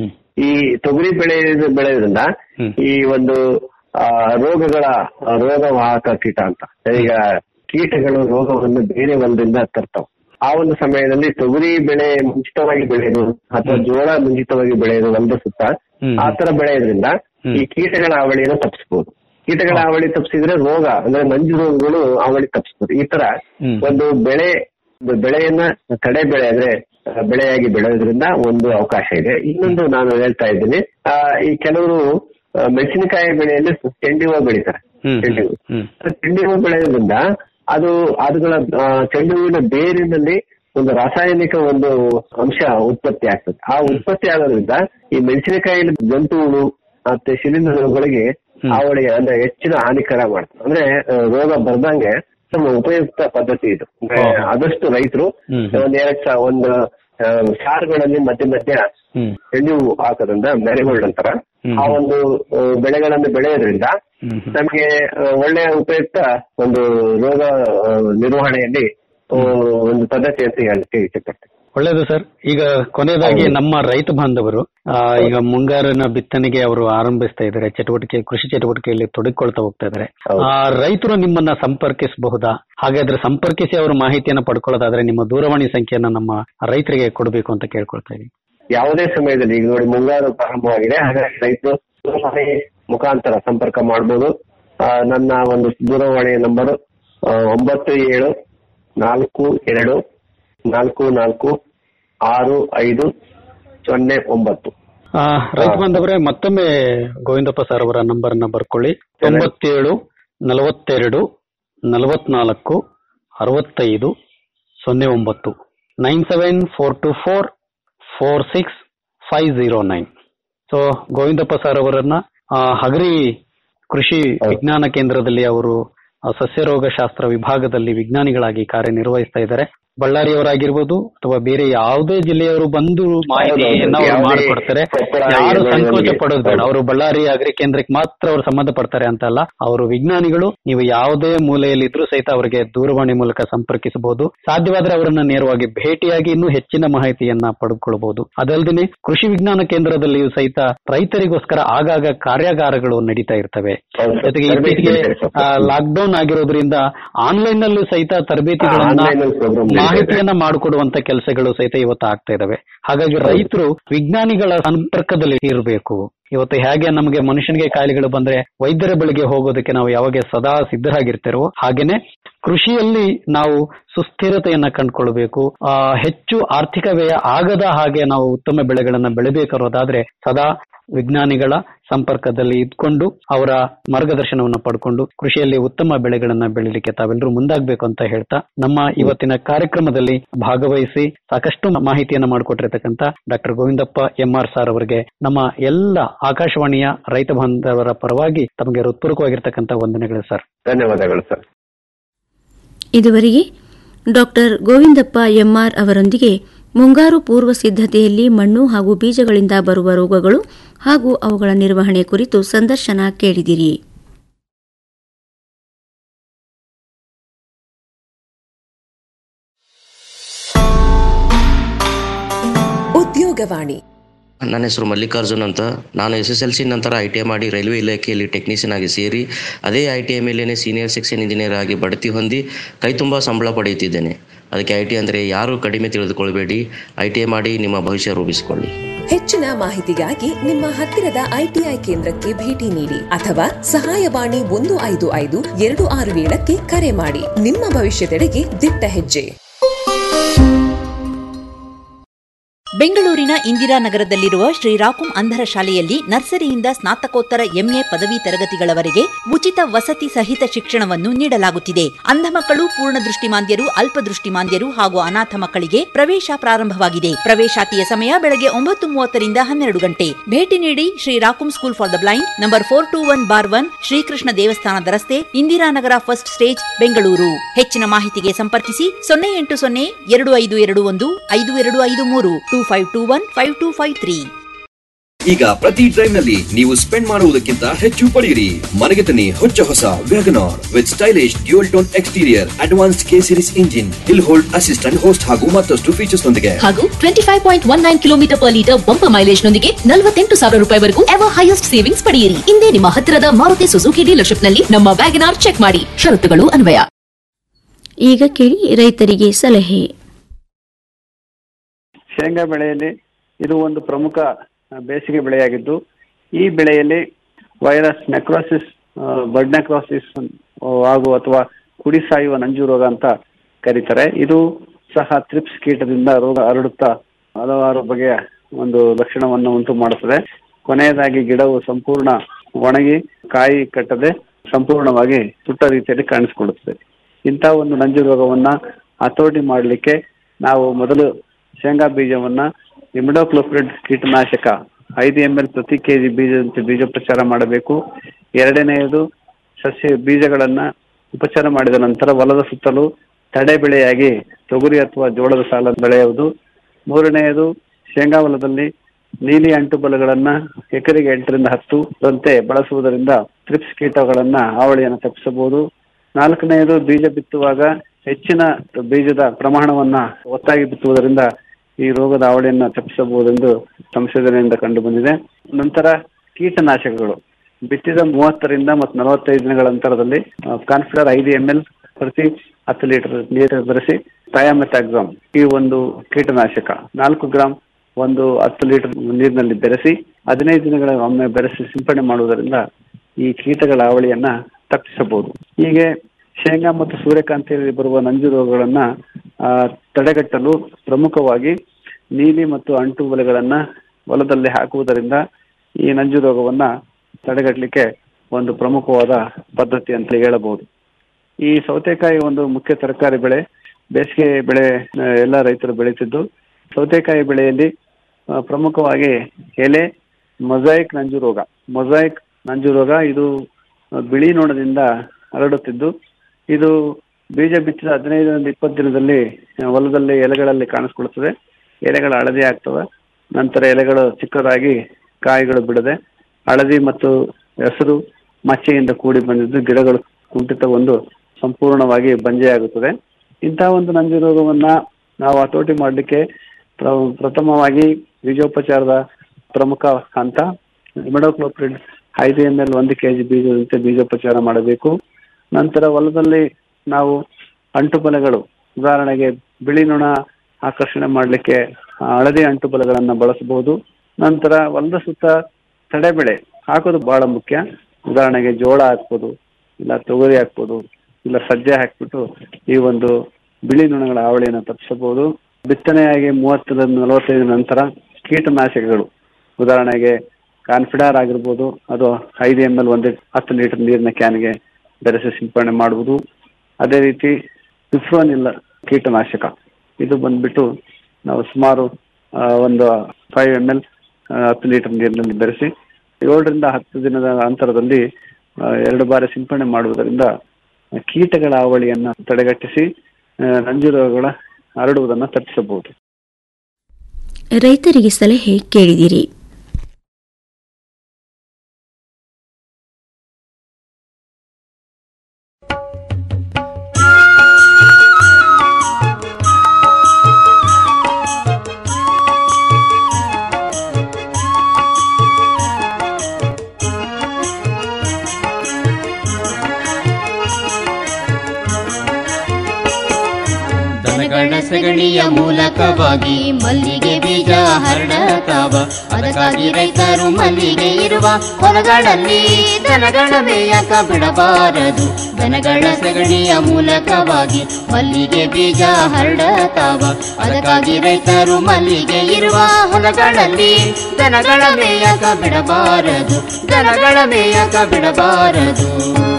ಈ ತೊಗರಿ ಬೆಳೆ ಬೆಳೆಯೋದ್ರಿಂದ ಈ ಒಂದು ಆ, ರೋಗಗಳ ಆ, ರೋಗವಾಹಕ ಕೀಟ ಅಂತ ಈಗ ಕೀಟಗಳು ರೋಗವನ್ನು ಬೇರೆ ಒಂದರಿಂದ ತರ್ತಾವ ಆ ಒಂದು ಸಮಯದಲ್ಲಿ ತೊಗರಿ ಬೆಳೆ ಮುಂಚಿತವಾಗಿ ಬೆಳೆಯೋದು ಅಥವಾ ಜೋಳ ಮುಂಚಿತವಾಗಿ ಬೆಳೆಯೋದು ಒಂದ ಸುತ್ತ ಆ ತರ ಬೆಳೆಯೋದ್ರಿಂದ ಈ ಕೀಟಗಳ ಹಾವಳಿಯನ್ನು ತಪ್ಪಿಸಬಹುದು ಕೀಟಗಳ ಹಾವಳಿ ತಪ್ಪಿಸಿದ್ರೆ ರೋಗ ಅಂದ್ರೆ ಮಂಜು ರೋಗಗಳು ಹಾವಳಿ ತಪ್ಪಿಸಬಹುದು ಈ ತರ ಒಂದು ಬೆಳೆ ಒಂದು ಬೆಳೆಯನ್ನ ತಡೆ ಬೆಳೆ ಅಂದ್ರೆ ಆ, ಬೆಳೆಯಾಗಿ ಬೆಳೆಯೋದ್ರಿಂದ ಒಂದು ಅವಕಾಶ ಇದೆ ಇನ್ನೊಂದು ನಾನು ಹೇಳ್ತಾ ಇದ್ದೀನಿ ಆ, ಈ ಕೆಲವರು ಆ, ಮೆಣಸಿನಕಾಯಿ ಬೆಳೆಯಲ್ಲಿ ಚೆಂಡಿ ಹೂವು ಬೆಳಿತಾರೆ ಚೆಂಡಿ ಹೂವು ಚೆಂಡು ಹೂವು ಬೆಳೆಯೋದ್ರಿಂದ ಅದು ಅದುಗಳ ಆ, ಚೆಂಡು ಹೂವಿನ ಬೇರಿನಲ್ಲಿ ಒಂದು ರಾಸಾಯನಿಕ ಒಂದು ಅಂಶ ಉತ್ಪತ್ತಿ ಆಗ್ತದೆ ಆ ಉತ್ಪತ್ತಿ ಆಗೋದ್ರಿಂದ ಈ ಮೆಣಸಿನಕಾಯಿಯಲ್ಲಿ ಜಂತು ಹುಳು ಮತ್ತೆ ಶಿಲೀಂಧ್ರಗಳಿಗೆ ಅವಳಿಗೆ ಅಂದ್ರೆ ಹೆಚ್ಚಿನ ಹಾನಿಕರ ಮಾಡ್ತದೆ ಅಂದ್ರೆ ಆ, ರೋಗ ಬರ್ದಂಗೆ ನಮ್ಮ ಉಪಯುಕ್ತ ಪದ್ಧತಿ ಇದು ಅಂದ್ರೆ ಆದಷ್ಟು ರೈತರು ಒಂದ್ ಎರಡ್ ಸಾ ಒಂದು ಆ, ಸಾರುಗಳಲ್ಲಿ ಮಧ್ಯ ಮಧ್ಯ ಎಣ್ಣೆ ಹಾಕೋದ್ರಿಂದ ಮ್ಯಾರಿಗೋಲ್ಡ್ ಅಂತಾರ ಆ ಒಂದು ಆ, ಬೆಳೆಗಳನ್ನು ಬೆಳೆಯೋದ್ರಿಂದ ನಮಗೆ ಆ, ಒಳ್ಳೆಯ ಉಪಯುಕ್ತ ಒಂದು ರೋಗ ಆ, ನಿರ್ವಹಣೆಯಲ್ಲಿ ಆ, ಒಂದು ಪದ್ಧತಿ ಅಂತ ಹೇಳಲಿಕ್ಕೆ ಇಷ್ಟಪಡ್ತೇನೆ ಒಳ್ಳೇದು ಸರ್ ಈಗ ಕೊನೆಯದಾಗಿ ನಮ್ಮ ರೈತ ಬಾಂಧವರು ಆ, ಈಗ ಮುಂಗಾರಿನ ಬಿತ್ತನೆಗೆ ಅವರು ಆರಂಭಿಸ್ತಾ ಇದ್ದಾರೆ ಚಟುವಟಿಕೆ ಕೃಷಿ ಚಟುವಟಿಕೆಯಲ್ಲಿ ತೊಡಗಿಕೊಳ್ತಾ ಹೋಗ್ತಾ ಇದ್ದಾರೆ ಆ ರೈತರು ನಿಮ್ಮನ್ನ ಸಂಪರ್ಕಿಸಬಹುದಾ ಹಾಗಾದ್ರೆ ಸಂಪರ್ಕಿಸಿ ಅವರು ಮಾಹಿತಿಯನ್ನ ಪಡ್ಕೊಳ್ಳೋದಾದ್ರೆ ನಿಮ್ಮ ದೂರವಾಣಿ ಸಂಖ್ಯೆಯನ್ನ ನಮ್ಮ ರೈತರಿಗೆ ಕೊಡಬೇಕು ಅಂತ ಕೇಳ್ಕೊಳ್ತಾ ಇದ್ದೀನಿ ಯಾವುದೇ ಸಮಯದಲ್ಲಿ ಈಗ ನೋಡಿ ಮುಂಗಾರು ಪ್ರಾರಂಭವಾಗಿದೆ ಹಾಗಾಗಿ ರೈತರು ದೂರವಾಣಿ ಮುಖಾಂತರ ಸಂಪರ್ಕ ಮಾಡಬಹುದು ಆ, ನನ್ನ ಒಂದು ದೂರವಾಣಿ ನಂಬರ್ ಒಂಬತ್ತು ಏಳು ನಾಲ್ಕು ಎರಡು ನಾಲ್ಕು ನಾಲ್ಕು ಆರು ಐದು ಸೊನ್ನೆ ಒಂಬತ್ತು ಆ, ರೈತ ಬಾಂಧವರೇ ಮತ್ತೊಮ್ಮೆ ಗೋವಿಂದಪ್ಪ ಸರ್ ಅವರ ನಂಬರ್ ಅನ್ನ ಬರ್ಕೊಳ್ಳಿ ತೊಂಬತ್ತೇಳು ನಲವತ್ತೆರಡು ನಲವತ್ನಾಲ್ಕು ಅರವತ್ತೈದು ಸೊನ್ನೆ ಒಂಬತ್ತು nine seven four two four four six five zero nine so Govindappa sir ಅವರನ್ನ ಆ, ಹಗರಿ ಕೃಷಿ ವಿಜ್ಞಾನ ಕೇಂದ್ರದಲ್ಲಿ ಅವರು ಆ, ಸಸ್ಯರೋಗ ಶಾಸ್ತ್ರ ವಿಭಾಗದಲ್ಲಿ ವಿಜ್ಞಾನಿಗಳಾಗಿ ಕಾರ್ಯನಿರ್ವಹಿಸ್ತಾ ಇದ್ದಾರೆ ಬಳ್ಳಾರಿಯವರಾಗಿರ್ಬೋದು ಅಥವಾ ಬೇರೆ ಯಾವುದೇ ಜಿಲ್ಲೆಯವರು ಬಂದು ಮಾಹಿತಿಯನ್ನ ಅವರು ಯಾವುದೇ ಮಾಡಿಕೊಡ್ತಾರೆ ಕೊಪ್ಪಳ ಯಾರು ಆಗಿರ್ಬೋದು ಸಂಕೋಚ ನಮಗೆ. ಪಡೋದು ಬೇಡ ಅವರು ಬಳ್ಳಾರಿ ಅಗ್ರಿ ಕೇಂದ್ರಕ್ಕೆ ಮಾತ್ರ ಅವರು ಸಂಬಂಧ ಪಡ್ತಾರೆ ಅಂತ ಅಲ್ಲ ಅವರು ವಿಜ್ಞಾನಿಗಳು ನೀವು ಯಾವುದೇ ಮೂಲೆಯಲ್ಲಿದ್ರೂ ಸಹಿತ ಅವರಿಗೆ ದೂರವಾಣಿ ಮೂಲಕ ಸಂಪರ್ಕಿಸಬಹುದು ಸಾಧ್ಯವಾದ್ರೆ ಅವರನ್ನ ನೇರವಾಗಿ ಭೇಟಿಯಾಗಿ ಇನ್ನೂ ಹೆಚ್ಚಿನ ಮಾಹಿತಿಯನ್ನ ಪಡೆದುಕೊಳ್ಳಬಹುದು ಅದಲ್ಲದೆ ಕೃಷಿ ವಿಜ್ಞಾನ ಕೇಂದ್ರದಲ್ಲಿಯೂ ಸಹಿತ ರೈತರಿಗೋಸ್ಕರ ಆಗಾಗ ಕಾರ್ಯಾಗಾರಗಳು ನಡೀತಾ ಇರ್ತವೆ ಜೊತೆಗೆ ಇತ್ತೀಚೆಗೆ ಲಾಕ್ ಡೌನ್ ಆಗಿರೋದ್ರಿಂದ ಆನ್ಲೈನ್ ನಲ್ಲೂ ಸಹಿತ ತರಬೇತಿಗಳನ್ನ online ನಲ್ಲಿ program ನಡೀತಾ ಇದೆ. ಮಾಹಿತಿಯನ್ನ ಮಾಡಿಕೊಡುವಂತ ಕೆಲಸಗಳು ಸಹಿತ ಇವತ್ತು ಆಗ್ತಾ ಇದಾವೆ ಹಾಗಾಗಿ ರೈತರು ವಿಜ್ಞಾನಿಗಳ ಸಂಪರ್ಕದಲ್ಲಿ ಇರಬೇಕು ಇವತ್ತು ಹೇಗೆ ನಮಗೆ ಮನುಷ್ಯನಿಗೆ ಕಾಯಿಲೆಗಳು ಬಂದ್ರೆ ವೈದ್ಯರ ಬಳಿಗೆ ಹೋಗೋದಕ್ಕೆ ನಾವು ಯಾವಾಗ ಸದಾ ಸಿದ್ಧರಾಗಿರ್ತೇವೋ ಹಾಗೇನೆ ಕೃಷಿಯಲ್ಲಿ ನಾವು ಸುಸ್ಥಿರತೆಯನ್ನ ಕಂಡುಕೊಳ್ಬೇಕು ಆ, ಹೆಚ್ಚು ಆರ್ಥಿಕ ವ್ಯಯ ಆಗದ ಹಾಗೆ ನಾವು ಉತ್ತಮ ಬೆಳೆಗಳನ್ನ ಬೆಳಿಬೇಕಾರೋದಾದ್ರೆ ಸದಾ ವಿಜ್ಞಾನಿಗಳ ಸಂಪರ್ಕದಲ್ಲಿ ಇದ್ಕೊಂಡು ಅವರ ಮಾರ್ಗದರ್ಶನವನ್ನು ಪಡ್ಕೊಂಡು ಕೃಷಿಯಲ್ಲಿ ಉತ್ತಮ ಬೆಳೆಗಳನ್ನ ಬೆಳಿಲಿಕ್ಕೆ ತಾವೆಲ್ಲರೂ ಮುಂದಾಗಬೇಕು ಅಂತ ಹೇಳ್ತಾ ನಮ್ಮ ಇವತ್ತಿನ ಕಾರ್ಯಕ್ರಮದಲ್ಲಿ ಭಾಗವಹಿಸಿ ಸಾಕಷ್ಟು ಮಾಹಿತಿಯನ್ನ ಮಾಡಿಕೊಟ್ಟಿರ್ತಕ್ಕಂಥ doctor Govindappa M R sir ಅವರಿಗೆ ನಮ್ಮ ಎಲ್ಲ ಆಕಾಶವಾಣಿಯ ರೈತ ಬಾಂಧವರ ಪರವಾಗಿ ತಮಗೆ ಹೃತ್ಪೂರ್ವಕವಾಗಿರ್ತಕ್ಕಂಥ ವಂದನೆಗಳು ಸರ್ ಧನ್ಯವಾದಗಳು ಸರ್ ಇದುವರೆಗೆ ಡಾಕ್ಟರ್ ಗೋವಿಂದಪ್ಪ ಎಂಆರ್ ಅವರೊಂದಿಗೆ ಮುಂಗಾರು ಪೂರ್ವ ಸಿದ್ಧತೆಯಲ್ಲಿ ಮಣ್ಣು ಹಾಗೂ ಬೀಜಗಳಿಂದ ಬರುವ ರೋಗಗಳು ಹಾಗೂ ಅವುಗಳ ನಿರ್ವಹಣೆ ಕುರಿತು ಸಂದರ್ಶನ ಕೇಳಿದಿರಿ ಉದ್ಯೋಗವಾಣಿ ನನ್ನ ಹೆಸರು ಮಲ್ಲಿಕಾರ್ಜುನ್ ಅಂತ ನಾನು ಎಸ್ ಎಸ್ ಎಲ್ ಸಿ ನಂತರ ಐ ಟಿ ಐ ಮಾಡಿ ರೈಲ್ವೆ ಇಲಾಖೆಯಲ್ಲಿ ಟೆಕ್ನಿಷಿಯನ್ ಆಗಿ ಸೇರಿ ಅದೇ ಐ ಟಿ ಐ ಮೇಲೇ ಸೀನಿಯರ್ ಸೆಕ್ಷನ್ ಇಂಜಿನಿಯರ್ ಆಗಿ ಬಡ್ತಿ ಹೊಂದಿ ಕೈ ತುಂಬ ಸಂಬಳ ಪಡೆಯುತ್ತಿದ್ದೇನೆ ಅದಕ್ಕೆ ಐ ಟಿ ಅಂದರೆ ಯಾರು ಕಡಿಮೆ ತಿಳಿದುಕೊಳ್ಬೇಡಿ ಐ ಟಿ ಐ ಮಾಡಿ ನಿಮ್ಮ ಭವಿಷ್ಯ ರೂಪಿಸಿಕೊಳ್ಳಿ ಹೆಚ್ಚಿನ ಮಾಹಿತಿಗಾಗಿ ನಿಮ್ಮ ಹತ್ತಿರದ ಐಟಿಐ ಕೇಂದ್ರಕ್ಕೆ ಭೇಟಿ ನೀಡಿ ಅಥವಾ ಸಹಾಯವಾಣಿ ಒಂದು ಐದು ಐದು ಎರಡು ಆರು ಏಳಕ್ಕೆ ಕರೆ ಮಾಡಿ ನಿಮ್ಮ ಭವಿಷ್ಯದೆಡೆಗೆ ದಿಟ್ಟ ಹೆಜ್ಜೆ ಬೆಂಗಳೂರಿನ ಇಂದಿರಾನಗರದಲ್ಲಿರುವ ಶ್ರೀರಾಕುಂ ಅಂಧರ ಶಾಲೆಯಲ್ಲಿ ನರ್ಸರಿಯಿಂದ ಸ್ನಾತಕೋತ್ತರ ಎಂಎ ಪದವಿ ತರಗತಿಗಳವರೆಗೆ ಉಚಿತ ವಸತಿ ಸಹಿತ ಶಿಕ್ಷಣವನ್ನು ನೀಡಲಾಗುತ್ತಿದೆ ಅಂಧ ಮಕ್ಕಳು ಪೂರ್ಣ ದೃಷ್ಟಿಮಾಂದ್ಯರು ಅಲ್ಪದೃಷ್ಟಿಮಾಂದ್ಯರು ಹಾಗೂ ಅನಾಥ ಮಕ್ಕಳಿಗೆ ಪ್ರವೇಶ ಪ್ರಾರಂಭವಾಗಿದೆ ಪ್ರವೇಶಾತಿಯ ಸಮಯ ಬೆಳಗ್ಗೆ ಒಂಬತ್ತು ಮೂವತ್ತರಿಂದ ಹನ್ನೆರಡು ಗಂಟೆ ಭೇಟಿ ನೀಡಿ ಶ್ರೀರಾಕುಂ school for the blind number four two one bar one Shrikrishna ದೇವಸ್ಥಾನದ ರಸ್ತೆ ಇಂದಿರಾನಗರ ಫಸ್ಟ್ ಸ್ಟೇಜ್ ಬೆಂಗಳೂರು ಹೆಚ್ಚಿನ ಮಾಹಿತಿಗೆ ಸಂಪರ್ಕಿಸಿ ಸೊನ್ನೆ ಎಂಟು ಸೊನ್ನೆ ಎರಡು ಐದು ಎರಡು ಒಂದು ಐದು ಎರಡು ಐದು ಮೂರು two five two one five two five three ಈಗ ಪ್ರತಿ ಡ್ರೈವ್ ನಲ್ಲಿ ನೀವು ಸ್ಪೆಂಡ್ ಮಾಡುವುದಕ್ಕಿಂತ ಹೆಚ್ಚು ಪಡೆಯಿರಿ ಮನೆಗೆ ತನ್ನಿ ಹೊಚ್ಚ ಹೊಸ WagonR with stylish dual tone exterior advanced K series engine hill hold assistant host ಹಾಗೂ ಮತ್ತಷ್ಟು ಫೀಚರ್ಸ್ ನೊಂದಿಗೆ ಹಾಗೂ twenty five point one nine kilometre per litre bumper mileage ನೊಂದಿಗೆ ನಲವತ್ತೆಂಟು ಸಾವಿರ ರೂಪಾಯಿವರೆಗೂ ಎವರ್ ಹೈಯೆಸ್ಟ್ ಸೇವಿಂಗ್ಸ್ ಪಡೆಯಿರಿ ಇಂದೇ ನಿಮ್ಮ ಹತ್ತಿರದ ಮಾರುತಿ ಸುಜುಕಿ ಡೀಲರ್ಶಿಪ್ ನಲ್ಲಿ ನಮ್ಮ ವ್ಯಾಗನಾರ್ ಚೆಕ್ ಮಾಡಿ ಷರತ್ತುಗಳು ಅನ್ವಯ ಈಗ ಕೇಳಿ ರೈತರಿಗೆ ಸಲಹೆ ಶೇಂಗಾ ಬೆಳೆಯಲ್ಲಿ ಇದು ಒಂದು ಪ್ರಮುಖ ಆ, ಬೇಸಿಗೆ ಬೆಳೆಯಾಗಿದ್ದು ಈ ಬೆಳೆಯಲ್ಲಿ ವೈರಸ್ ನೆಕ್ರೋಸಿಸ್ ಬಡ್ ನೆಕ್ರೋಸಿಸ್ ಹಾಗೂ ಅಥವಾ ಕುಡಿ ಸಾಯುವ ನಂಜು ರೋಗ ಅಂತ ಕರೀತಾರೆ ಇದು ಸಹ ತ್ರಿಪ್ಸ್ ಕೀಟದಿಂದ ರೋಗ ಹರಡುತ್ತಾ ಹಲವಾರು ಬಗೆಯ ಒಂದು ಲಕ್ಷಣವನ್ನು ಉಂಟು ಮಾಡುತ್ತದೆ ಕೊನೆಯದಾಗಿ ಗಿಡವು ಸಂಪೂರ್ಣ ಒಣಗಿ ಕಾಯಿ ಕಟ್ಟದೆ ಸಂಪೂರ್ಣವಾಗಿ ಸುಟ್ಟ ರೀತಿಯಲ್ಲಿ ಕಾಣಿಸಿಕೊಳ್ಳುತ್ತದೆ ಇಂಥ ಒಂದು ನಂಜು ರೋಗವನ್ನ ಹತೋಟಿ ಮಾಡಲಿಕ್ಕೆ ನಾವು ಮೊದಲು ಶೇಂಗಾ ಬೀಜವನ್ನ ಇಮಿಡೋಕ್ಲೋಪ್ರಿಡ್ ಕೀಟನಾಶಕ ಐದು ಎಂ ಎಲ್ ಪ್ರತಿ ಕೆಜಿ ಬೀಜದಂತೆ ಬೀಜೋಪಚಾರ ಮಾಡಬೇಕು ಎರಡನೆಯದು ಸಸ್ಯ ಬೀಜಗಳನ್ನ ಉಪಚಾರ ಮಾಡಿದ ನಂತರ ಹೊಲದ ಸುತ್ತಲೂ ತಡೆ ಬೆಳೆಯಾಗಿ ತೊಗರಿ ಅಥವಾ ಜೋಳದ ಸಾಲ ಬೆಳೆಯುವುದು ಮೂರನೆಯದು ಶೇಂಗಾ ಹೊಲದಲ್ಲಿ ನೀಲಿ ಅಂಟುಬಲಗಳನ್ನ ಎಕರೆಗೆ ಎಂಟರಿಂದ ಹತ್ತು ರಂತೆ ಬಳಸುವುದರಿಂದ ಟ್ರಿಪ್ಸ್ ಕೀಟಗಳನ್ನ ಹಾವಳಿಯನ್ನು ತಪ್ಪಿಸಬಹುದು ನಾಲ್ಕನೆಯದು ಬೀಜ ಬಿತ್ತುವಾಗ ಹೆಚ್ಚಿನ ಬೀಜದ ಪ್ರಮಾಣವನ್ನ ಒತ್ತಾಗಿ ಬಿತ್ತುವುದರಿಂದ ಈ ರೋಗದ ಹಾವಳಿಯನ್ನ ತಪ್ಪಿಸಬಹುದೆಂದು ಸಂಶೋಧನೆಯಿಂದ ಕಂಡು ಬಂದಿದೆ ನಂತರ ಕೀಟನಾಶಕಗಳು ಬಿತ್ತಿದ ಮೂವತ್ತರಿಂದ ಮತ್ತು ನಲವತ್ತೈದು ದಿನಗಳ ಅಂತರದಲ್ಲಿ ಕಾನ್ಫಿಡರ್ ಐದು ಎಂ ಎಲ್ ಪ್ರತಿ ಹತ್ತು ಲೀಟರ್ ನೀರು ಬೆರೆಸಿ ಥಯಾಮೆಥಾಕ್ಸಾಮ್ ಈ ಒಂದು ಕೀಟನಾಶಕ ನಾಲ್ಕು ಗ್ರಾಂ ಒಂದು ಹತ್ತು ಲೀಟರ್ ನೀರಿನಲ್ಲಿ ಬೆರೆಸಿ ಹದಿನೈದು ದಿನಗಳ ಒಮ್ಮೆ ಬೆರೆಸಿ ಸಿಂಪಡಣೆ ಮಾಡುವುದರಿಂದ ಈ ಕೀಟಗಳ ಹಾವಳಿಯನ್ನ ತಪ್ಪಿಸಬಹುದು ಹೀಗೆ ಶೇಂಗಾ ಮತ್ತು ಸೂರ್ಯಕಾಂತಿಯಲ್ಲಿ ಬರುವ ನಂಜು ರೋಗಗಳನ್ನ ಆ, ತಡೆಗಟ್ಟಲು ಪ್ರಮುಖವಾಗಿ ನೀಲಿ ಮತ್ತು ಅಂಟು ಬಲೆಗಳನ್ನ ಹೊಲದಲ್ಲಿ ಹಾಕುವುದರಿಂದ ಈ ನಂಜು ರೋಗವನ್ನ ತಡೆಗಟ್ಟಲಿಕ್ಕೆ ಒಂದು ಪ್ರಮುಖವಾದ ಪದ್ಧತಿ ಅಂತ ಹೇಳಬಹುದು ಈ ಸೌತೆಕಾಯಿ ಒಂದು ಮುಖ್ಯ ತರಕಾರಿ ಬೆಳೆ ಬೇಸಿಗೆ ಬೆಳೆ ಆ, ಎಲ್ಲ ರೈತರು ಬೆಳೀತಿದ್ದು ಸೌತೆಕಾಯಿ ಬೆಳೆಯಲ್ಲಿ ಆ, ಪ್ರಮುಖವಾಗಿ ಎಲೆ ಮೊಸೈಕ್ ನಂಜು ರೋಗ ಮೊಸೈಕ್ ನಂಜು ರೋಗ ಇದು ಆ, ಬಿಳಿ ನೊಣದಿಂದ ಹರಡುತ್ತಿದ್ದು ಇದು ಬೀಜ ಬಿತ್ತಿದ ಹದಿನೈದರಿಂದ ಇಪ್ಪತ್ತು ದಿನದಲ್ಲಿ ಆ, ಹೊಲದಲ್ಲಿ ಎಲೆಗಳಲ್ಲಿ ಕಾಣಿಸ್ಕೊಳ್ತದೆ ಎಲೆಗಳು ಹಳದಿ ಆಗ್ತವೆ ನಂತರ ಎಲೆಗಳು ಚಿಕ್ಕದಾಗಿ ಕಾಯಿಗಳು ಬಿಡದೆ ಹಳದಿ ಮತ್ತು ಹೆಸರು ಮಚ್ಚೆಯಿಂದ ಕೂಡಿ ಬಂದಿದ್ದು ಗಿಡಗಳು ಕುಂಠಿತಗೊಂಡು ಸಂಪೂರ್ಣವಾಗಿ ಬಂಜೆಯಾಗುತ್ತದೆ ಇಂತಹ ಒಂದು ನಂಜು ರೋಗವನ್ನ ನಾವು ಹತೋಟಿ ಮಾಡಲಿಕ್ಕೆ ಪ್ರ- ಪ್ರಥಮವಾಗಿ ಬೀಜೋಪಚಾರದ ಪ್ರಮುಖ ಹಂತ ಇಮಿಡೋಕ್ಲೋಪ್ರಿಡ್ ಐದು ಎಂ ಎಲ್ ಒಂದು ಕೆಜಿ ಬೀಜದಂತೆ ಬೀಜೋಪಚಾರ ಮಾಡಬೇಕು ನಂತರ ಹೊಲದಲ್ಲಿ ನಾವು ಅಂಟುಬಲೆಗಳು ಉದಾಹರಣೆಗೆ ಬಿಳಿ ನೊಣ ಆಕರ್ಷಣೆ ಮಾಡಲಿಕ್ಕೆ ಹಳದಿ ಅಂಟುಬಲೆಗಳನ್ನ ಬಳಸಬಹುದು ನಂತರ ಹೊಲದ ಸುತ್ತ ತಡೆಬೆಳೆ ಹಾಕೋದು ಬಹಳ ಮುಖ್ಯ ಉದಾಹರಣೆಗೆ ಜೋಳ ಹಾಕ್ಬೋದು ಇಲ್ಲ ತೊಗರಿ ಹಾಕ್ಬೋದು ಇಲ್ಲ ಸಜ್ಜೆ ಹಾಕ್ಬಿಟ್ಟು ಈ ಒಂದು ಬಿಳಿ ನೊಣಗಳ ಹಾವಳಿಯನ್ನು ತಪ್ಪಿಸಬಹುದು ಬಿತ್ತನೆಯಾಗಿ ಮೂವತ್ತರಿಂದ ನಲವತ್ತೈದು ನಂತರ ಕೀಟನಾಶಕಗಳು ಉದಾಹರಣೆಗೆ ಕಾನ್ಫಿಡಾರ್ ಆಗಿರ್ಬೋದು ಅದು ಐದು ಎಂ ಎಲ್ ಒಂದು ಹತ್ತು ಲೀಟರ್ ನೀರಿನ ಕ್ಯಾನ್ಗೆ ಬೆರೆಸಿ ಸಿಂಪಡಣೆ ಮಾಡುವುದು ಅದೇ ರೀತಿ ಇಲ್ಲ ಕೀಟನಾಶಕ ಇದು ಬಂದ್ಬಿಟ್ಟು ನಾವು ಸುಮಾರು ಆ, ಒಂದು ಫೈವ್ ಎಮ್ ಎಲ್ ಹತ್ತು ಲೀಟರ್ ನೀರಿನಲ್ಲಿ ಬೆರೆಸಿ ಏಳರಿಂದ ಹತ್ತು ದಿನದ ಅಂತರದಲ್ಲಿ ಆ, ಎರಡು ಬಾರಿ ಸಿಂಪಡಣೆ ಮಾಡುವುದರಿಂದ ಕೀಟಗಳ ಹಾವಳಿಯನ್ನು ತಡೆಗಟ್ಟಿಸಿ ಆ, ನಂಜು ರೋಗಗಳ ಹರಡುವುದನ್ನು ತಪ್ಪಿಸಬಹುದು ರೈತರಿಗೆ ಸಲಹೆ ಕೇಳಿದಿರಿ ದನಗಳ ಸಗಣಿಯ ಮೂಲಕವಾಗಿ ಮಲ್ಲಿಗೆ ಬೀಜ ಹರಡತಾವ ಅದಕ್ಕಾಗಿ ರೈತರು ಮಲ್ಲಿಗೆ ಇರುವ ಹೊಲಗಳಲ್ಲಿ ದನಗಳ ಮೇಯಕ ಬಿಡಬಾರದು ದನಗಳ ಸಗಣಿಯ ಮೂಲಕವಾಗಿ ಮಲ್ಲಿಗೆ ಬೀಜ ಹರಡತಾವ ಅದಕ್ಕಾಗಿ ರೈತರು ಮಲ್ಲಿಗೆ ಇರುವ ಹೊಲಗಳಲ್ಲಿ ದನಗಳ ಮೇಯಕ ಬಿಡಬಾರದು ದನಗಳ ಮೇಯಕ ಬಿಡಬಾರದು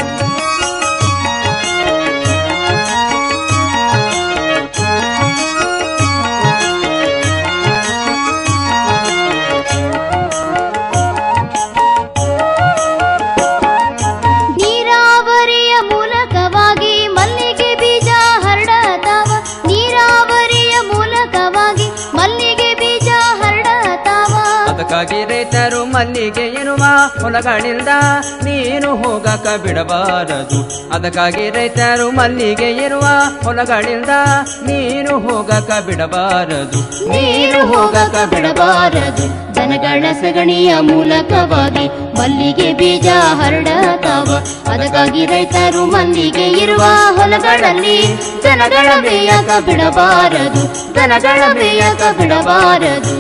ನೀರಾವರಿಯ ಮೂಲಕವಾಗಿ ಮಲ್ಲಿಗೆ ಬೀಜ ಹರಡತಾವ ನೀರಾವರಿಯ ಮೂಲಕವಾಗಿ ಮಲ್ಲಿಗೆ ಬೀಜ ಹರಡತಾವ ಅದಕ್ಕಾಗಿ ರೈತರು ಮಲ್ಲಿಗೆ ಇರುವ ಹೊಲಗಳಿಂದ ನೀನು ಹೋಗಕ ಬಿಡಬಾರದು ಅದಕ್ಕಾಗಿ ರೈತರು ಮಲ್ಲಿಗೆ ಇರುವ ಹೊಲಗಳಿಂದ ನೀನು ಹೋಗಕ ಬಿಡಬಾರದು ನೀರು ಹೋಗಕ ಬಿಡಬಾರದು ದನಗಳ ಸಗಣಿಯ ಮೂಲಕವಾಗಿ ಮಲ್ಲಿಗೆ ಬೀಜ ಹರಡತಾವ ಅದಕ್ಕಾಗಿ ರೈತರು ಮಲ್ಲಿಗೆ ಇರುವ ಹೊಲಗಳಲ್ಲಿ ದನಗಳ ಮೇಯಕ ಬಿಡಬಾರದು ದನಗಳ ಮೇಯಕ ಬಿಡಬಾರದು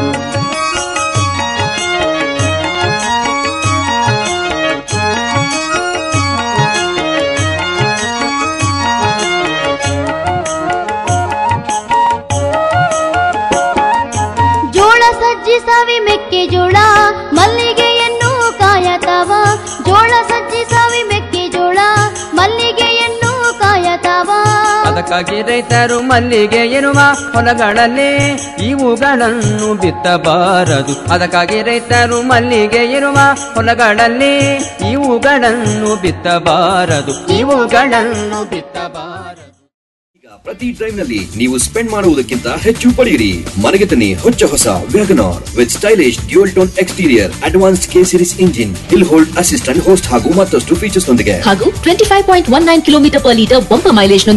ಜೋಳ ಸಜ್ಜಿ ಸವಿ ಮೆಕ್ಕೆಜೋಳ ಮಲ್ಲಿಗೆಯನ್ನು ಕಾಯತಾವ ಜೋಳ ಸಜ್ಜಿ ಸವಿ ಮೆಕ್ಕೆಜೋಳ ಮಲ್ಲಿಗೆಯನ್ನು ಕಾಯತಾವ ಅದಕ್ಕಾಗಿ ರೈತರು ಮಲ್ಲಿಗೆ ಇರುವ ಹೊಲಗಳಲ್ಲಿ ಇವುಗಳನ್ನು ಬಿತ್ತಬಾರದು ಅದಕ್ಕಾಗಿ ರೈತರು ಮಲ್ಲಿಗೆ ಇರುವ ಹೊಲಗಳಲ್ಲಿ ಇವುಗಳನ್ನು ಬಿತ್ತಬಾರದು ಇವುಗಳನ್ನು ಬಿತ್ತಬಾರದು ಪ್ರತಿ ಡ್ರೈವ್ ನಲ್ಲಿ ನೀವು ಸ್ಪೆಂಡ್ ಮಾಡುವುದಕ್ಕಿಂತ ಹೆಚ್ಚು ಪಡೆಯಿರಿ ಮನೆಗೆ ತನ್ನಿ ಹೊಚ್ಚ ಹೊಸ WagonR with stylish dual tone exterior advance K series engine hill hold assistant host ಹಾಗೂ ಮತ್ತಷ್ಟು ಫೀಚರ್ಸ್ ನೊಂದಿಗೆ ಹಾಗೂ twenty five point one nine kilometre per litre bumper mileage